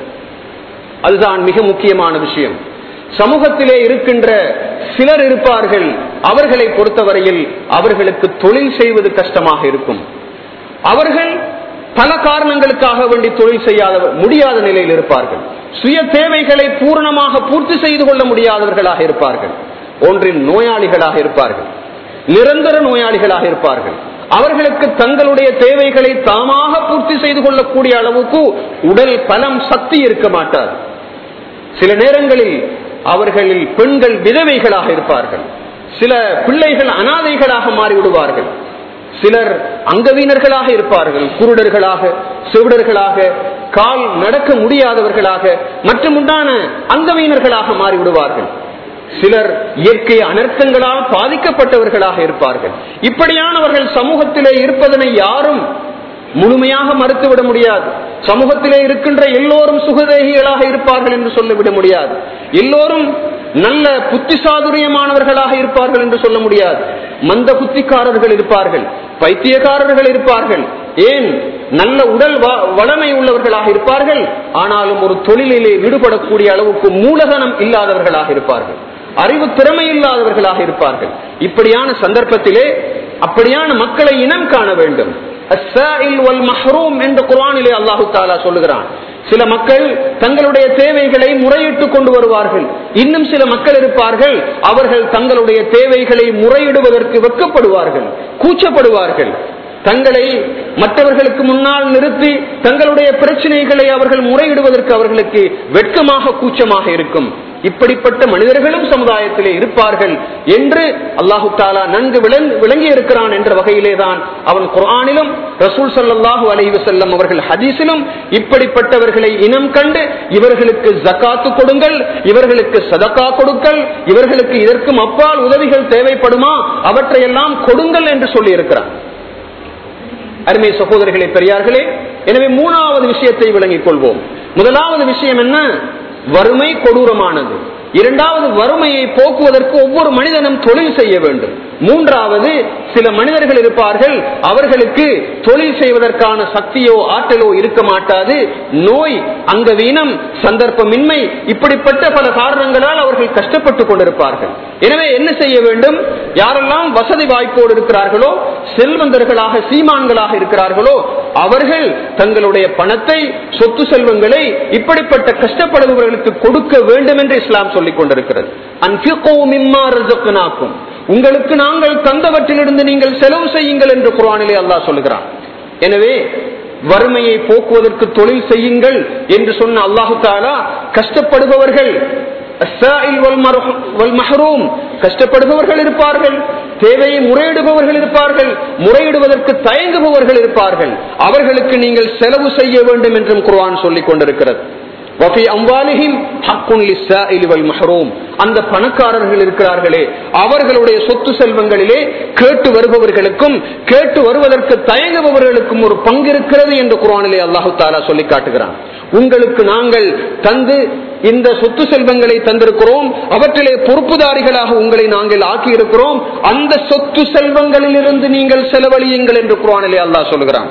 அதுதான் மிக முக்கியமான விஷயம் சமூகத்திலே இருக்கின்ற சிலர் இருப்பார்கள் அவர்களை பொறுத்தவரையில் அவர்களுக்கு தொழில் செய்வது கஷ்டமாக இருக்கும் அவர்கள் பல காரணங்களுக்காக வேண்டி தொழில் செய்யாத முடியாத நிலையில் இருப்பார்கள் சுய தேவைகளை பூரணமாக பூர்த்தி செய்து கொள்ள முடியாதவர்களாக இருப்பார்கள் ஒன்றின் நோயாளிகளாக இருப்பார்கள் நிரந்தர நோயாளிகளாக இருப்பார்கள் அவர்களுக்கு தங்களுடைய தேவைகளை தாமாக பூர்த்தி செய்து கொள்ளக்கூடிய அளவுக்கு உடல் பலம் சக்தி இருக்க மாட்டார் சில நேரங்களில் அவர்களில் பெண்கள் விதவைகளாக இருப்பார்கள் சில பிள்ளைகள் அனாதைகளாக மாறிவிடுவார்கள் சிலர் அங்கவீனர்களாக இருப்பார்கள் குருடர்களாக செவிடர்களாக கால் நடக்க முடியாதவர்களாக மற்றும் உண்டான அங்கவீனர்களாக மாறிவிடுவார்கள் சிலர் இயற்கை அனர்த்தங்களால் பாதிக்கப்பட்டவர்களாக இருப்பார்கள் இப்படியானவர்கள் சமூகத்திலே இருப்பதனை யாரும் முழுமையாக மறுத்துவிட முடியாது சமூகத்திலே இருக்கின்ற எல்லோரும் சுகதேகிகளாக இருப்பார்கள் என்று சொல்லிவிட முடியாது எல்லோரும் நல்ல புத்திசாதுரியமானவர்களாக இருப்பார்கள் என்று சொல்ல முடியாது மந்த புத்திக்காரர்கள் இருப்பார்கள் பைத்தியக்காரர்கள் இருப்பார்கள் ஏன் நல்ல உடல் வளமை உள்ளவர்களாக இருப்பார்கள் ஆனாலும் ஒரு தொழிலிலே ஈடுபடக்கூடிய அளவுக்கு மூலதனம் இல்லாதவர்களாக இருப்பார்கள் அறிவு திறமை இல்லாதவர்களாக இருப்பார்கள் இப்படியான சந்தர்ப்பத்திலே அப்படியான மக்களை இனம் காண வேண்டும் என்று குரானிலே அல்லாஹு தாலா சொல்லுகிறான் சில மக்கள் தங்களுடைய தேவைகளை முறையிட்டுக் கொண்டு வருவார்கள் இன்னும் சில மக்கள் இருப்பார்கள் அவர்கள் தங்களுடைய தேவைகளை முறையிடுவதற்கு வெட்கப்படுவார்கள் கூச்சப்படுவார்கள் தங்களை மற்றவர்களுக்கு முன்னால் நிறுத்தி தங்களுடைய பிரச்சனைகளை அவர்கள் முறையிடுவதற்கு அவர்களுக்கு வெட்கமாக கூச்சமாக இருக்கும் இப்படிப்பட்ட மனிதர்களும் சமுதாயத்திலே இருப்பார்கள் என்று அல்லாஹு தாலா நன்கு விளங்கி இருக்கிறான் என்ற வகையிலே தான் அவன் குரானிலும் ரசூல் சல்லாஹூ அலைவு செல்லம் அவர்கள் ஹதீஸிலும் இப்படிப்பட்டவர்களை இனம் கண்டு இவர்களுக்கு ஜக்காத்து கொடுங்கள் இவர்களுக்கு சதக்கா கொடுங்கள் இவர்களுக்கு இதற்கும் அப்பால் உதவிகள் தேவைப்படுமா அவற்றையெல்லாம் கொடுங்கள் என்று சொல்லி இருக்கிறான் அருமை சகோதரர்களே பெரியார்களே எனவே மூணாவது விஷயத்தை விளங்கிக் கொள்வோம் முதலாவது விஷயம் என்ன வறுமை கொடூரமானது இரண்டாவது வறுமையை போக்குவதற்கு ஒவ்வொரு மனிதனும் தொழில் செய்ய வேண்டும் மூன்றாவது சில மனிதர்கள் இருப்பார்கள் அவர்களுக்கு தொழில் செய்வதற்கான சக்தியோ ஆற்றலோ இருக்க மாட்டாது நோய் அங்கவீனம் சந்தர்ப்பமின்மை இப்படிப்பட்ட பல காரணங்களால் அவர்கள் கஷ்டப்பட்டுக் கொண்டிருப்பார்கள் எனவே என்ன செய்ய வேண்டும் யாரெல்லாம் வசதி வாய்ப்போடு இருக்கிறார்களோ செல்வந்தர்களாக சீமான்களாக இருக்கிறார்களோ அவர்கள் தங்களுடைய பணத்தை சொத்து செல்வங்களை இப்படிப்பட்ட கஷ்டப்படுபவர்களுக்கு கொடுக்க வேண்டும் என்று இஸ்லாம் சொல்லிக் கொண்டிருக்கிறது அன்பிகோ மிம்மா ரஜக்னாக்கும் உங்களுக்கு நாங்கள் தந்தவற்றிலிருந்து நீங்கள் செலவு செய்யுங்கள் என்று குரானிலே அல்லாஹ் சொல்லுகிறான் எனவே வறுமையை போக்குவதற்கு தொழில் செய்யுங்கள் என்று சொன்ன அல்லாஹு தாலா கஷ்டப்படுபவர்கள் கஷ்டப்படுபவர்கள் இருப்பார்கள் தேவையை முறையிடுபவர்கள் இருப்பார்கள் முறையிடுவதற்கு தயங்குபவர்கள் இருப்பார்கள் அவர்களுக்கு நீங்கள் செலவு செய்ய வேண்டும் என்றும் குர்ஆன் சொல்லிக் கொண்டிருக்கிறது அந்த பணக்காரர்கள் இருக்கிறார்களே அவர்களுடைய சொத்து செல்வங்களிலே கேட்டு வருபவர்களுக்கும் கேட்டு வருவதற்கு தயங்குபவர்களுக்கும் ஒரு பங்கு இருக்கிறது என்று குரானிலே அல்லாஹு தாலா சொல்லி காட்டுகிறான் உங்களுக்கு நாங்கள் தந்து இந்த சொத்து செல்வங்களை தந்திருக்கிறோம் அவற்றிலே பொறுப்புதாரிகளாக உங்களை நாங்கள் ஆக்கியிருக்கிறோம் அந்த சொத்து செல்வங்களில் இருந்து நீங்கள் செலவழியுங்கள் என்று குரானிலே அல்லாஹ் சொல்லுகிறான்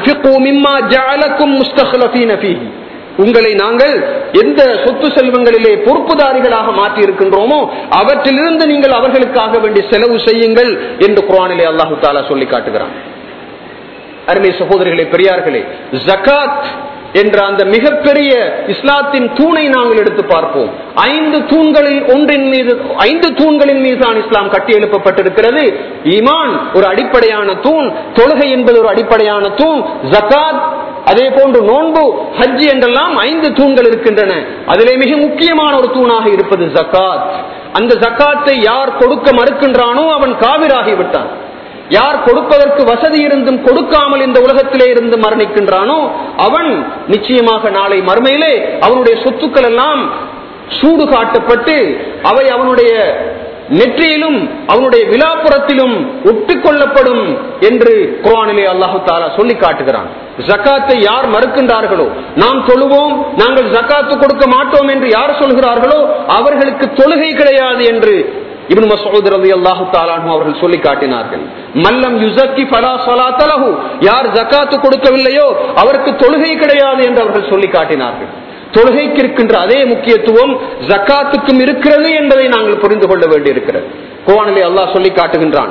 உங்களை நாங்கள் எந்த சொத்து செல்வங்களிலே பொறுப்புதாரிகளாக மாற்றி இருக்கின்றோமோ அவற்றிலிருந்து நீங்கள் அவர்களுக்காக வேண்டி செலவு செய்யுங்கள் என்று குரானிலே அல்லாஹு தாலா சொல்லி காட்டுகிறான் அருமை சகோதரிகளே பெரியார்களே ஜகாத் என்ற அந்த மிகப்பெரிய இஸ்லாத்தின் தூணை நாங்கள் எடுத்து பார்ப்போம் ஐந்து தூண்களில் ஒன்றின் மீது ஐந்து தூண்களின் மீது தான் இஸ்லாம் கட்டி எழுப்பப்பட்டிருக்கிறது ஈமான் ஒரு அடிப்படையான தூண் தொழுகை என்பது ஒரு அடிப்படையான தூண் ஜகாத் அதே போன்று நோன்பு ஹஜ் என்றெல்லாம் ஐந்து தூண்கள் இருக்கின்றன அதிலே மிக முக்கியமான ஒரு தூணாக இருப்பது ஜக்காத் அந்த ஜக்காத்தை யார் கொடுக்க மறுக்கின்றானோ அவன் காவிராகி விட்டான் யார் கொடுப்பதற்கு வசதி இருந்தும் கொடுக்காமல் இந்த உலகத்திலே இருந்து மரணிக்கின்றானோ அவன் நிச்சயமாக நாளை மறுமையிலே அவனுடைய சொத்துக்கள் எல்லாம் சூடு காட்டப்பட்டு அவை அவனுடைய நெற்றியிலும் அவனுடைய விழாப்புறத்திலும் ஒட்டிக்கொள்ளப்படும் என்று குரானிலே அல்லாஹு தாலா சொல்லி காட்டுகிறான் ஜக்காத்தை யார் மறுக்கின்றார்களோ நாம் தொழுவோம் நாங்கள் ஜக்காத்து கொடுக்க மாட்டோம் என்று யார் சொல்கிறார்களோ அவர்களுக்கு தொழுகை கிடையாது என்று இவன் மசூத் ரவி அல்லாஹு தாலானு அவர்கள் சொல்லி காட்டினார்கள் மல்லம் யுசக்கி பலா சலாத்தலஹு யார் ஜக்காத்து கொடுக்கவில்லையோ அவருக்கு தொழுகை கிடையாது என்று அவர்கள் சொல்லி காட்டினார்கள் தொழுகைக்கு இருக்கின்ற அதே முக்கியத்துவம் ஜக்காத்துக்கும் இருக்கிறது என்பதை நாங்கள் புரிந்து கொள்ள வேண்டியிருக்கிறது குவானிலே அல்லாஹ் சொல்லி காட்டுகின்றான்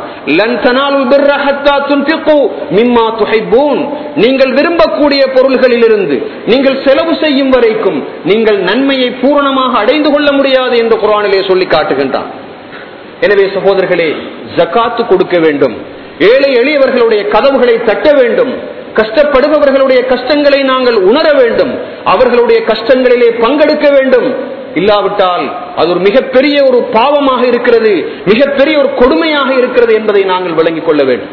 நீங்கள் விரும்பக்கூடிய பொருள்களில் இருந்து நீங்கள் செலவு செய்யும் வரைக்கும் நீங்கள் நன்மையை பூரணமாக அடைந்து கொள்ள முடியாது என்று குரானிலே சொல்லி காட்டுகின்றான் எனவே சகோதரர்களே ஜக்காத்து கொடுக்க வேண்டும் ஏழை எளியவர்களுடைய கதவுகளை தட்ட வேண்டும் கஷ்டப்படுபவர்களுடைய கஷ்டங்களை நாங்கள் உணர வேண்டும் அவர்களுடைய கஷ்டங்களிலே பங்கெடுக்க வேண்டும் இல்லாவிட்டால் அது ஒரு மிகப்பெரிய ஒரு பாவமாக இருக்கிறது மிகப்பெரிய ஒரு கொடுமையாக இருக்கிறது என்பதை நாங்கள் விளங்கிக் கொள்ள வேண்டும்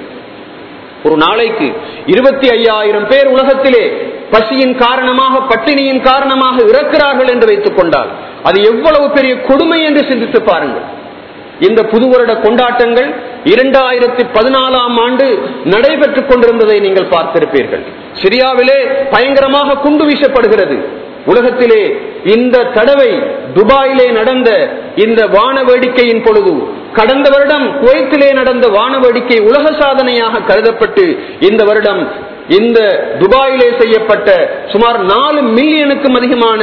ஒரு நாளைக்கு இருபத்தி ஐயாயிரம் பேர் உலகத்திலே பசியின் காரணமாக பட்டினியின் காரணமாக இறக்கிறார்கள் என்று வைத்துக் கொண்டால் அது எவ்வளவு பெரிய கொடுமை என்று சிந்தித்து பாருங்கள் இந்த புது வருட கொண்டாட்டங்கள் இரண்டாயிரத்தி பதினாலாம் ஆண்டு நடைபெற்றுக் கொண்டிருந்ததை நீங்கள் பார்த்திருப்பீர்கள் சிரியாவிலே பயங்கரமாக குண்டு வீசப்படுகிறது உலகத்திலே இந்த தடவை துபாயிலே நடந்த இந்த வான வேடிக்கையின் பொழுது கடந்த வருடம் குவைத்திலே நடந்த வான வேடிக்கை உலக சாதனையாக கருதப்பட்டு இந்த வருடம் இந்த துபாயிலே செய்யப்பட்ட சுமார் நாலு மில்லியனுக்கும் அதிகமான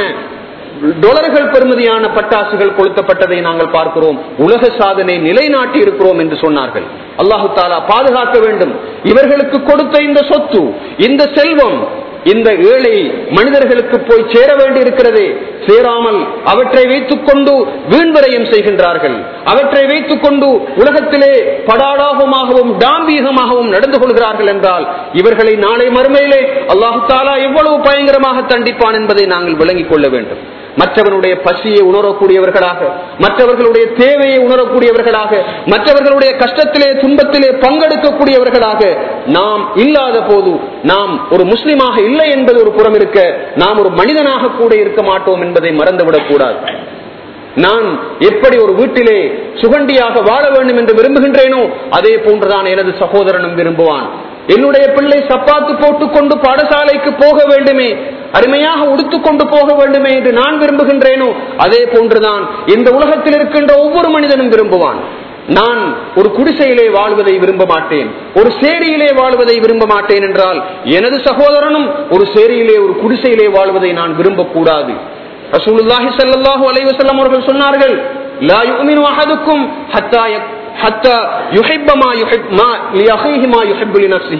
டொலர்கள் பெறுமதியான பட்டாசுகள் கொளுத்தப்பட்டதை நாங்கள் பார்க்கிறோம் உலக சாதனை நிலைநாட்டி இருக்கிறோம் என்று சொன்னார்கள் அல்லாஹு தாலா பாதுகாக்க வேண்டும் இவர்களுக்கு கொடுத்த இந்த சொத்து இந்த செல்வம் இந்த ஏழை மனிதர்களுக்கு போய் சேர வேண்டி இருக்கிறதே சேராமல் அவற்றை வைத்துக் கொண்டு வீண்வரையும் செய்கின்றார்கள் அவற்றை வைத்துக் கொண்டு உலகத்திலே படாடாகமாகவும் டாம்பீகமாகவும் நடந்து கொள்கிறார்கள் என்றால் இவர்களை நாளை மறுமையிலே அல்லாஹு தாலா எவ்வளவு பயங்கரமாக தண்டிப்பான் என்பதை நாங்கள் விளங்கிக் கொள்ள வேண்டும் மற்றவனுடைய பசியை உணரக்கூடியவர்களாக மற்றவர்களுடைய தேவையை உணரக்கூடியவர்களாக மற்றவர்களுடைய கஷ்டத்திலே துன்பத்திலே பங்கெடுக்கக்கூடியவர்களாக நாம் இல்லாத போது நாம் ஒரு முஸ்லிமாக இல்லை என்பது ஒரு புறம் இருக்க நாம் ஒரு மனிதனாக கூட இருக்க மாட்டோம் என்பதை மறந்துவிடக் கூடாது நான் எப்படி ஒரு வீட்டிலே சுகண்டியாக வாழ வேண்டும் என்று விரும்புகின்றேனோ அதே போன்றுதான் எனது சகோதரனும் விரும்புவான் என்னுடைய பிள்ளை சப்பாத்து போட்டுக்கொண்டு பாடசாலைக்கு போக வேண்டுமே அருமையாக உடுத்துக்கொண்டு போக வேண்டுமே என்று நான் விரும்புகின்றேனோ அதே போன்றுதான் இந்த உலகத்தில் இருக்கின்ற ஒவ்வொரு மனிதனும் விரும்புவான் நான் ஒரு குடிசையிலே வாழ்வதை விரும்ப மாட்டேன் ஒரு சேரியிலே வாழ்வதை விரும்ப மாட்டேன் என்றால் எனது சகோதரனும் ஒரு சேரியிலே ஒரு குடிசையிலே வாழ்வதை நான் விரும்பக்கூடாது ரசூலுல்லாஹி ஸல்லல்லாஹு அலைஹி வஸல்லம் அவர்கள் சொன்னார்கள் லா யுமினு அஹதுக்கும் ஹத்தா ஹத்தா யுஹிப்ப மா யுஹிப் மா லியஹீஹி மா யுஹிப்பு லினஃப்ஸிஹி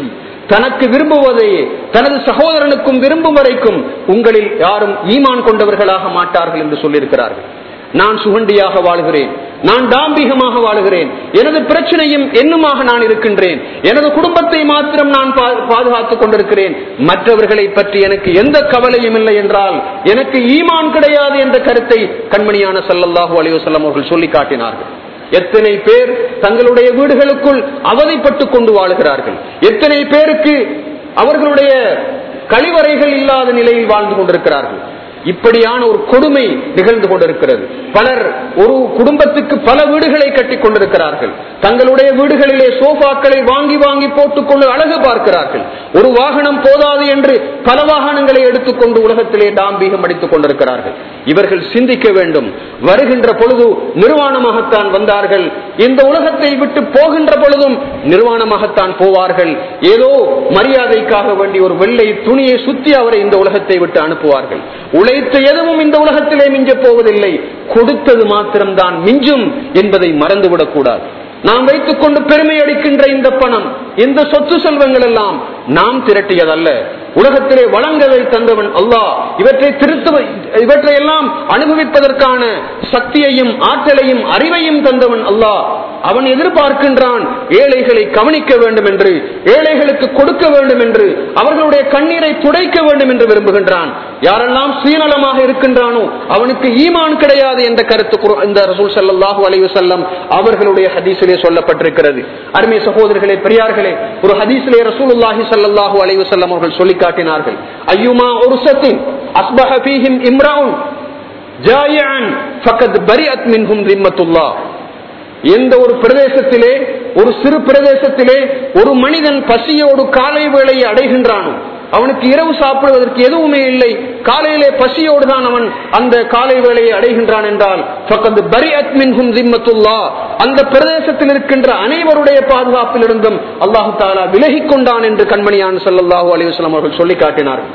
தனக்கு விரும்புவதையே தனது சகோதரனுக்கும் விரும்பும் வரைக்கும் உங்களில் யாரும் ஈமான் கொண்டவர்களாக மாட்டார்கள் என்று சொல்லியிருக்கிறார்கள் நான் சுகண்டியாக வாழுகிறேன் நான் தாம்பிகமாக வாழுகிறேன் எனது பிரச்சனையும் என்னுமாக நான் இருக்கின்றேன் எனது குடும்பத்தை மாத்திரம் நான் பாதுகாத்துக் கொண்டிருக்கிறேன் மற்றவர்களை பற்றி எனக்கு எந்த கவலையும் இல்லை என்றால் எனக்கு ஈமான் கிடையாது என்ற கருத்தை கண்மணியான சல்லல்லாஹு அலைவசல்லம் அவர்கள் சொல்லி காட்டினார்கள் எத்தனை பேர் தங்களுடைய வீடுகளுக்குள் அவதைப்பட்டுக் கொண்டு வாழுகிறார்கள் எத்தனை பேருக்கு அவர்களுடைய கழிவறைகள் இல்லாத நிலையில் வாழ்ந்து கொண்டிருக்கிறார்கள் இப்படியான ஒரு கொடுமை நிகழ்ந்து கொண்டிருக்கிறது பலர் ஒரு குடும்பத்துக்கு பல வீடுகளை கட்டி கொண்டிருக்கிறார்கள் தங்களுடைய வீடுகளிலே சோஃபாக்களை வாங்கி வாங்கி போட்டுக்கொண்டு அழகு பார்க்கிறார்கள் ஒரு வாகனம் போதாது என்று பல வாகனங்களை எடுத்துக்கொண்டு உலகத்திலே டாம்பீகம் அடித்துக் கொண்டிருக்கிறார்கள் இவர்கள் சிந்திக்க வேண்டும் வருகின்ற பொழுது நிர்வாணமாகத்தான் வந்தார்கள் இந்த உலகத்தை விட்டு போகின்ற பொழுதும் நிர்வாணமாகத்தான் போவார்கள் ஏதோ மரியாதைக்காக வேண்டி ஒரு வெள்ளை துணியை சுத்தி அவரை இந்த உலகத்தை விட்டு அனுப்புவார்கள் உழைத்த எதுவும் இந்த உலகத்திலே மிஞ்ச போவதில்லை கொடுத்தது மாத்திரம்தான் மிஞ்சும் என்பதை மறந்துவிடக் கூடாது நாம் வைத்துக் கொண்டு பெருமை அடிக்கின்ற இந்த பணம் இந்த சொத்து செல்வங்கள் எல்லாம் நாம் திரட்டியதல்ல உலகத்திலே வழங்கதை தந்தவன் அல்லாஹ் இவற்றை திருத்த இவற்றை எல்லாம் அனுபவிப்பதற்கான சக்தியையும் ஆற்றலையும் அறிவையும் தந்தவன் அல்லாஹ் அவன் எதிர்பார்க்கின்றான் ஏழைகளை கவனிக்க வேண்டும் என்று ஏழைகளுக்கு கொடுக்க வேண்டும் என்று அவர்களுடைய கண்ணீரை துடைக்க வேண்டும் என்று விரும்புகின்றான் யாரெல்லாம் சுயநலமாக இருக்கின்றானோ அவனுக்கு ஈமான் கிடையாது என்ற கருத்து இந்த ரசூல் சல்லாஹூ அலைவு செல்லம் அவர்களுடைய ஹதீசிலே சொல்லப்பட்டிருக்கிறது அருமை சகோதரர்களே பெரியார்களே ஒரு ஹதீசிலே ரசூலுல்லாஹி சல்லாஹூ அலைவு செல்லம் அவர்கள் சொல்லி காட்டினார்கள் ஐயுமா ஒரு சத்தின் அஸ்பஹ ஃபீஹிம் இம்ரான் ஜாயான் ஃபகத் பரிஅத் மின்ஹும் ரிம்மத்துல்லாஹ் எந்த ஒரு பிரதேசத்திலே ஒரு சிறு பிரதேசத்திலே ஒரு மனிதன் பசியோடு காலை வேளையை அடைகின்றானோ அவனுக்கு இரவு சாப்பிடுவதற்கு எதுவுமே இல்லை காலையிலே பசியோடு தான் அவன் அந்த காலை வேளையை அடைகின்றான் என்றால் அந்த பிரதேசத்தில் இருக்கின்ற அனைவருடைய பாதுகாப்பில் இருந்தும் அல்லாஹு தாலா விலகி கொண்டான் என்று கண்மணியான் சல்லாஹூ அலிவஸ்லாம் அவர்கள் சொல்லி காட்டினார்கள்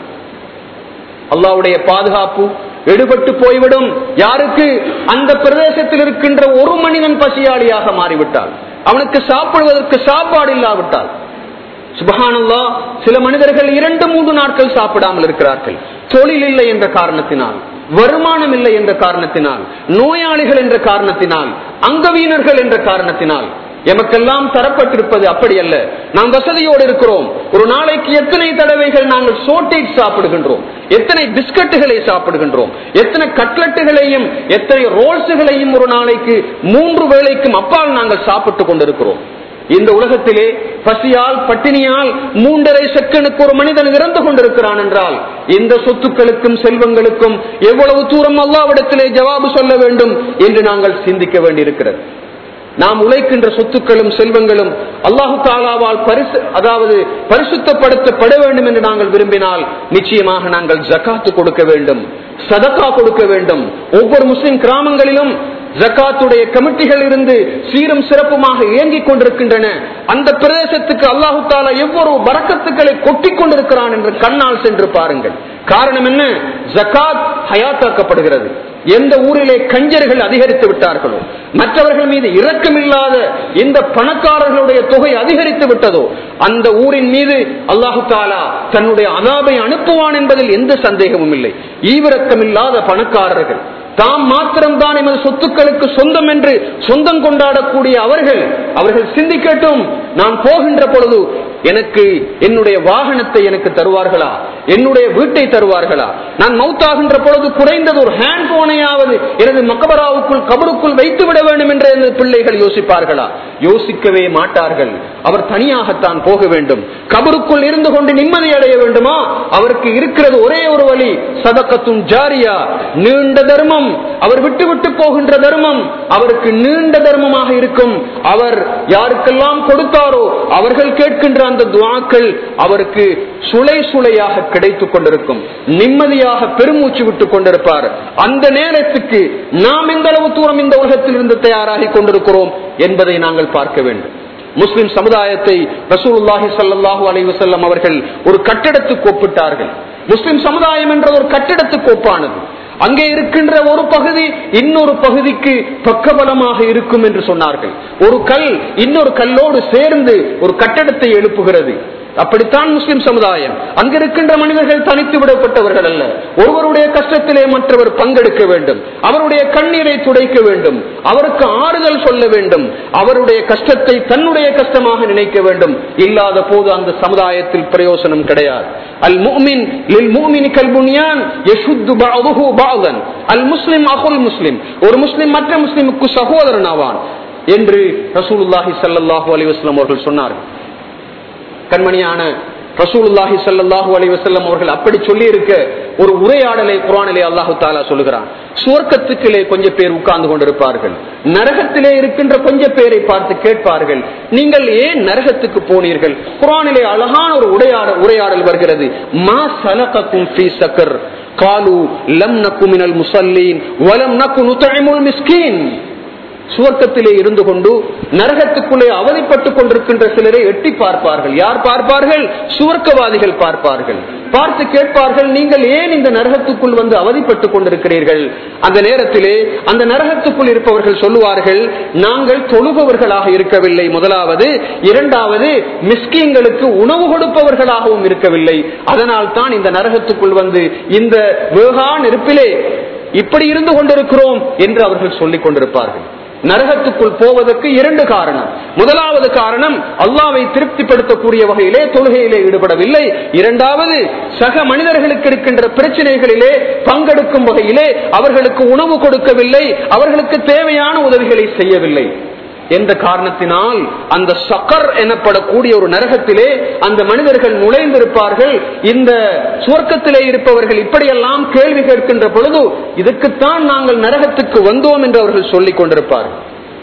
அல்லாவுடைய பாதுகாப்பு எடுபட்டு போய்விடும் யாருக்கு அந்த பிரதேசத்தில் இருக்கின்ற ஒரு மனிதன் பசியாளியாக மாறிவிட்டால் அவனுக்கு சாப்பிடுவதற்கு சாப்பாடு இல்லாவிட்டால் சுபஹானல்லா சில மனிதர்கள் இரண்டு மூன்று நாட்கள் சாப்பிடாமல் இருக்கிறார்கள் தொழில் இல்லை என்ற காரணத்தினால் வருமானம் இல்லை என்ற காரணத்தினால் நோயாளிகள் என்ற காரணத்தினால் அங்கவீனர்கள் என்ற காரணத்தினால் எமக்கெல்லாம் தரப்பட்டிருப்பது அப்படி அல்ல நாம் வசதியோடு இருக்கிறோம் ஒரு நாளைக்கு எத்தனை தடவைகள் நாங்கள் சோட்டேஜ் சாப்பிடுகின்றோம் எத்தனை பிஸ்கட்டுகளை சாப்பிடுகின்றோம் எத்தனை கட்லட்டுகளையும் எத்தனை ரோல்ஸுகளையும் ஒரு நாளைக்கு மூன்று வேளைக்கும் அப்பால் நாங்கள் சாப்பிட்டுக் கொண்டிருக்கிறோம் இந்த உலகத்திலே பசியால் பட்டினியால் மூன்றரை செக்கனுக்கு ஒரு மனிதன் இறந்து கொண்டிருக்கிறான் என்றால் இந்த சொத்துக்களுக்கும் செல்வங்களுக்கும் எவ்வளவு தூரம் அல்லாவிடத்திலே ஜவாபு சொல்ல வேண்டும் என்று நாங்கள் சிந்திக்க வேண்டியிருக்கிறது நாம் உழைக்கின்ற சொத்துக்களும் செல்வங்களும் அல்லாஹு தாலாவால் பரிசு அதாவது பரிசுத்தப்படுத்தப்பட வேண்டும் என்று நாங்கள் விரும்பினால் நிச்சயமாக நாங்கள் ஜக்காத்து கொடுக்க வேண்டும் சதக்கா கொடுக்க வேண்டும் ஒவ்வொரு முஸ்லிம் கிராமங்களிலும் ஜக்காத்துடைய கமிட்டிகள் இருந்து சீரும் சிறப்புமாக இயங்கிக் கொண்டிருக்கின்றன அந்த பிரதேசத்துக்கு அல்லாஹு தாலா எவ்வளவு வரக்கத்துக்களை கொட்டிக் கொண்டிருக்கிறான் என்று கண்ணால் சென்று பாருங்கள் காரணம் என்ன ஜக்காத் ஹயாத்தாக்கப்படுகிறது எந்த ஊரிலே கஞ்சர்கள் அதிகரித்து விட்டார்களோ மற்றவர்கள் மீது இரக்கமில்லாத எந்த பணக்காரர்களுடைய தொகை அதிகரித்து விட்டதோ அந்த ஊரின் மீது அல்லாஹு தாலா தன்னுடைய அதாபை அனுப்புவான் என்பதில் எந்த சந்தேகமும் இல்லை ஈவிரக்கமில்லாத பணக்காரர்கள் தாம் மாத்திரம்தான் எமது சொத்துக்களுக்கு சொந்தம் என்று சொந்தம் கொண்டாடக்கூடிய அவர்கள் அவர்கள் சிந்திக்கட்டும் நான் போகின்ற பொழுது எனக்கு என்னுடைய வாகனத்தை எனக்கு தருவார்களா என்னுடைய வீட்டை தருவார்களா நான் மௌத்தாகின்ற பொழுது குறைந்தது ஒரு ஹேண்ட் போனையாவது எனது மக்கபராவுக்குள் கபருக்குள் வைத்து விட வேண்டும் என்று எனது பிள்ளைகள் யோசிப்பார்களா யோசிக்கவே மாட்டார்கள் அவர் தனியாகத்தான் போக வேண்டும் கபருக்குள் இருந்து கொண்டு நிம்மதி அடைய வேண்டுமா அவருக்கு இருக்கிறது ஒரே ஒரு வழி சதக்கத்தும் ஜாரியா நீண்ட தர்மம் அவர் விட்டு விட்டு போகின்ற தர்மம் அவருக்கு நீண்ட தர்மமாக இருக்கும் அவர் யாருக்கெல்லாம் கொடுத்தாரோ அவர்கள் கேட்கின்ற அந்த துவாக்கள் அவருக்கு சுளை சுளையாக கிடைத்துக் கொண்டிருக்கும் நிம்மதியாக பெருமூச்சு விட்டுக் கொண்டிருப்பார் அந்த நேரத்துக்கு நாம் எந்த அளவு தூரம் இந்த உலகத்தில் இருந்து தயாராகி கொண்டிருக்கிறோம் என்பதை நாங்கள் பார்க்க வேண்டும் முஸ்லிம் சமுதாயத்தை ரசூலுல்லாஹி சல்லாஹூ அலைவசல்லம் அவர்கள் ஒரு கட்டிடத்துக்கு ஒப்பிட்டார்கள் முஸ்லிம் சமுதாயம் என்ற ஒரு கட்டிடத்துக்கு ஒப்பானது அங்கே இருக்கின்ற ஒரு பகுதி இன்னொரு பகுதிக்கு பக்கபலமாக இருக்கும் என்று சொன்னார்கள் ஒரு கல் இன்னொரு கல்லோடு சேர்ந்து ஒரு கட்டடத்தை எழுப்புகிறது அப்படித்தான் முஸ்லிம் சமுதாயம் அங்கிருக்கின்ற மனிதர்கள் தனித்து விடப்பட்டவர்கள் அல்ல ஒருவருடைய கஷ்டத்திலே மற்றவர் பங்கெடுக்க வேண்டும் அவருடைய கண்ணீரை துடைக்க வேண்டும் அவருக்கு ஆறுதல் சொல்ல வேண்டும் அவருடைய கஷ்டத்தை தன்னுடைய கஷ்டமாக நினைக்க வேண்டும் இல்லாத போது அந்த சமுதாயத்தில் பிரயோசனம் கிடையாது அல் முஃமின் லில் முஃமினி கல் புன்யான் யஷுத்து பஅதுஹு பஅதன் அல் முஸ்லிம் அகுல் முஸ்லிம் ஒரு முஸ்லிம் மற்ற முஸ்லிமுக்கு சகோதரன் ஆவான் என்று ரசூலுல்லாஹி ஸல்லல்லாஹு அலைஹி வஸல்லம் அவர்கள் சொன்னார்கள் கண்மணியான ரசூலுல்லாஹி ஸல்லல்லாஹு அலைஹி வஸல்லம் அவர்கள் அப்படி சொல்லி இருக்க ஒரு உரையாடலை குர்ஆனிலே அல்லாஹு தஆலா சொல்லுகிறான் சுவர்க்கத்துக்கிலே கொஞ்சம் பேர் உட்கார்ந்து கொண்டிருப்பார்கள் நரகத்திலே இருக்கின்ற கொஞ்சம் பேரை பார்த்து கேட்பார்கள் நீங்கள் ஏன் நரகத்துக்கு போனீர்கள் குர்ஆனிலே அழகான ஒரு உரையாட உரையாடல் வருகிறது மா சலகக்கும் ஃபீ சக்கர் காலு லம் நக்கு மினல் முஸல்லீன் வலம் நக்கு நுத்இமுல் மிஸ்கீன் சுவர்க்கத்திலே இருந்து கொண்டு நரகத்துக்குள்ளே அவதிப்பட்டுக் கொண்டிருக்கின்ற சிலரை எட்டி பார்ப்பார்கள் யார் பார்ப்பார்கள் சுவர்க்கவாதிகள் பார்ப்பார்கள் பார்த்து கேட்பார்கள் நீங்கள் ஏன் இந்த நரகத்துக்குள் வந்து அவதிப்பட்டுக் கொண்டிருக்கிறீர்கள் அந்த நேரத்திலே அந்த நரகத்துக்குள் இருப்பவர்கள் சொல்லுவார்கள் நாங்கள் தொழுபவர்களாக இருக்கவில்லை முதலாவது இரண்டாவது மிஸ்கீன்களுக்கு உணவு கொடுப்பவர்களாகவும் இருக்கவில்லை அதனால் தான் இந்த நரகத்துக்குள் வந்து இந்த வேகா நெருப்பிலே இப்படி இருந்து கொண்டிருக்கிறோம் என்று அவர்கள் சொல்லிக் கொண்டிருப்பார்கள் நரகத்துக்குள் போவதற்கு இரண்டு காரணம் முதலாவது காரணம் அல்லாவை திருப்திப்படுத்தக்கூடிய வகையிலே தொழுகையிலே ஈடுபடவில்லை இரண்டாவது சக மனிதர்களுக்கு இருக்கின்ற பிரச்சனைகளிலே பங்கெடுக்கும் வகையிலே அவர்களுக்கு உணவு கொடுக்கவில்லை அவர்களுக்கு தேவையான உதவிகளை செய்யவில்லை என்ற காரணத்தினால் அந்த சக்கர் எனப்படக்கூடிய ஒரு நரகத்திலே அந்த மனிதர்கள் நுழைந்திருப்பார்கள் இந்த சுவர்க்கத்திலே இருப்பவர்கள் இப்படியெல்லாம் கேள்வி கேட்கின்ற பொழுது இதுக்குத்தான் நாங்கள் நரகத்துக்கு வந்தோம் என்று அவர்கள் சொல்லிக் கொண்டிருப்பார்கள்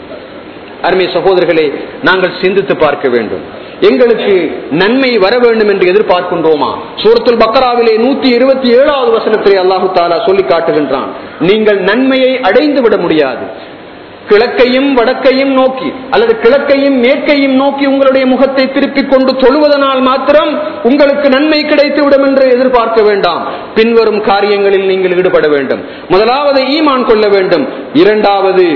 அருமை சகோதரர்களே நாங்கள் சிந்தித்து பார்க்க வேண்டும் எங்களுக்கு நன்மை வர வேண்டும் என்று எதிர்பார்க்கின்றோமா சூரத்துல் பக்கராவிலே நூத்தி இருபத்தி ஏழாவது வசனத்திலே அல்லாஹு தாலா சொல்லி காட்டுகின்றான் நீங்கள் நன்மையை அடைந்து விட முடியாது கிழக்கையும் வடக்கையும் நோக்கி அல்லது கிழக்கையும் மேற்கையும் நோக்கி உங்களுடைய முகத்தை திருப்பிக் கொண்டு தொழுவதனால் மாத்திரம் உங்களுக்கு நன்மை கிடைத்துவிடும் என்று எதிர்பார்க்க வேண்டாம் பின்வரும் காரியங்களில் நீங்கள் ஈடுபட வேண்டும் முதலாவது ஈமான் கொள்ள வேண்டும் இரண்டாவது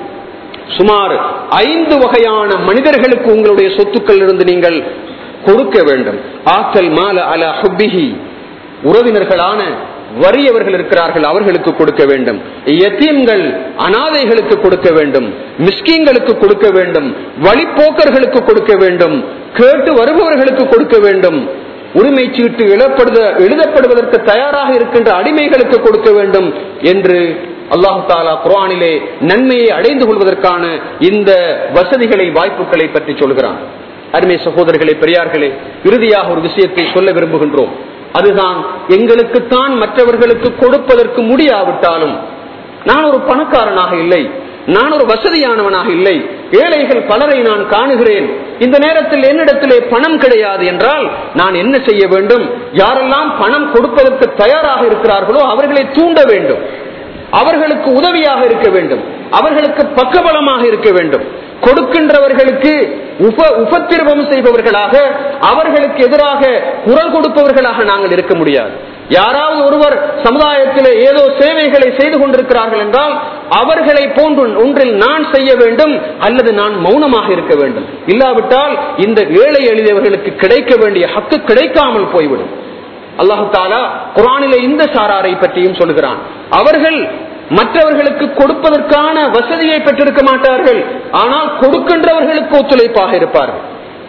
சுமார் ஐந்து வகையான மனிதர்களுக்கு உங்களுடைய சொத்துக்கள் இருந்து நீங்கள் கொடுக்க வேண்டும் ஆக்கல் மால அல ஹுப்பிஹி உறவினர்களான வறியவர்கள் இருக்கிறார்கள் அவர்களுக்கு கொடுக்க வேண்டும் எத்தீம்கள் அனாதைகளுக்கு கொடுக்க வேண்டும் மிஸ்கீன்களுக்கு கொடுக்க வேண்டும் வழிப்போக்கர்களுக்கு கொடுக்க வேண்டும் கேட்டு வருபவர்களுக்கு கொடுக்க வேண்டும் உரிமை சீட்டு இழப்படுத எழுதப்படுவதற்கு தயாராக இருக்கின்ற அடிமைகளுக்கு கொடுக்க வேண்டும் என்று அல்லாஹு தாலா குரானிலே நன்மையை அடைந்து கொள்வதற்கான இந்த வசதிகளை வாய்ப்புகளை பற்றி சொல்கிறான் அருமை சகோதரர்களே பெரியார்களே இறுதியாக ஒரு விஷயத்தை சொல்ல விரும்புகின்றோம் அதுதான் எங்களுக்குத்தான் மற்றவர்களுக்கு கொடுப்பதற்கு முடியாவிட்டாலும் நான் ஒரு பணக்காரனாக இல்லை நான் ஒரு வசதியானவனாக இல்லை ஏழைகள் பலரை நான் காணுகிறேன் இந்த நேரத்தில் என்னிடத்திலே பணம் கிடையாது என்றால் நான் என்ன செய்ய வேண்டும் யாரெல்லாம் பணம் கொடுப்பதற்கு தயாராக இருக்கிறார்களோ அவர்களை தூண்ட வேண்டும் அவர்களுக்கு உதவியாக இருக்க வேண்டும் அவர்களுக்கு பக்கபலமாக இருக்க வேண்டும் கொடுக்கின்றவர்களுக்கு உப உபத்திரவம் செய்பவர்களாக அவர்களுக்கு எதிராக குரல் கொடுப்பவர்களாக நாங்கள் இருக்க முடியாது யாராவது ஒருவர் சமுதாயத்தில் ஏதோ சேவைகளை செய்து கொண்டிருக்கிறார்கள் என்றால் அவர்களை போன்று ஒன்றில் நான் செய்ய வேண்டும் அல்லது நான் மௌனமாக இருக்க வேண்டும் இல்லாவிட்டால் இந்த ஏழை எளியவர்களுக்கு கிடைக்க வேண்டிய ஹக்கு கிடைக்காமல் போய்விடும் அல்லாஹு தாலா குரானிலே இந்த சாராரை பற்றியும் சொல்கிறான் அவர்கள் மற்றவர்களுக்கு கொடுப்பதற்கான வசதியை பெற்றிருக்க மாட்டார்கள் ஆனால் கொடுக்கின்றவர்களுக்கு ஒத்துழைப்பாக இருப்பார்கள்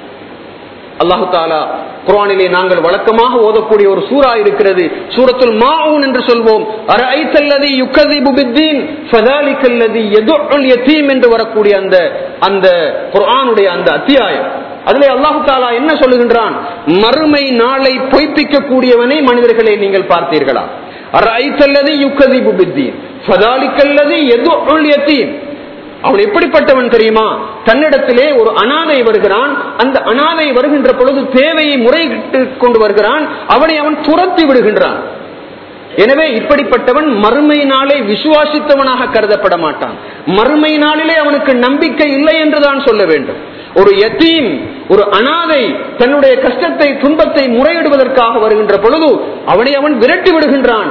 அல்லாஹு தாலா குரானிலே நாங்கள் வழக்கமாக ஓதக்கூடிய ஒரு சூறா இருக்கிறது சூரத்துல் மாவுன் என்று சொல்வோம் அரைத்தல்லதி யுக்கதிபு பித்தீன் ஃபதாலிக்கல்லதி யதுல் யதீம் என்று வரக்கூடிய அந்த அந்த குர்ஆனுடைய அந்த அத்தியாயம் அதிலே அல்லாஹு தாலா என்ன சொல்லுகின்றான் மறுமை நாளை பொய்ப்பிக்க கூடியவனை மனிதர்களை நீங்கள் பார்த்தீர்களா அரைத்தல்லதி யுக்கதிபு பித்தீன் ஃபதாலிக்கல்லதி யதுல் யதீம் அவன் எப்படிப்பட்டவன் தெரியுமா தன்னிடத்திலே ஒரு அனாதை வருகிறான் அந்த அனாதை வருகின்ற பொழுது தேவையை முறையிட்டு கொண்டு வருகிறான் அவனை அவன் துரத்தி விடுகின்றான் எனவே இப்படிப்பட்டவன் மறுமை நாளை விசுவாசித்தவனாக கருதப்பட மாட்டான் மறுமை நாளிலே அவனுக்கு நம்பிக்கை இல்லை என்றுதான் சொல்ல வேண்டும் ஒரு யத்தீம் ஒரு அனாதை தன்னுடைய கஷ்டத்தை துன்பத்தை முறையிடுவதற்காக வருகின்ற பொழுது அவனை அவன் விரட்டி விடுகின்றான்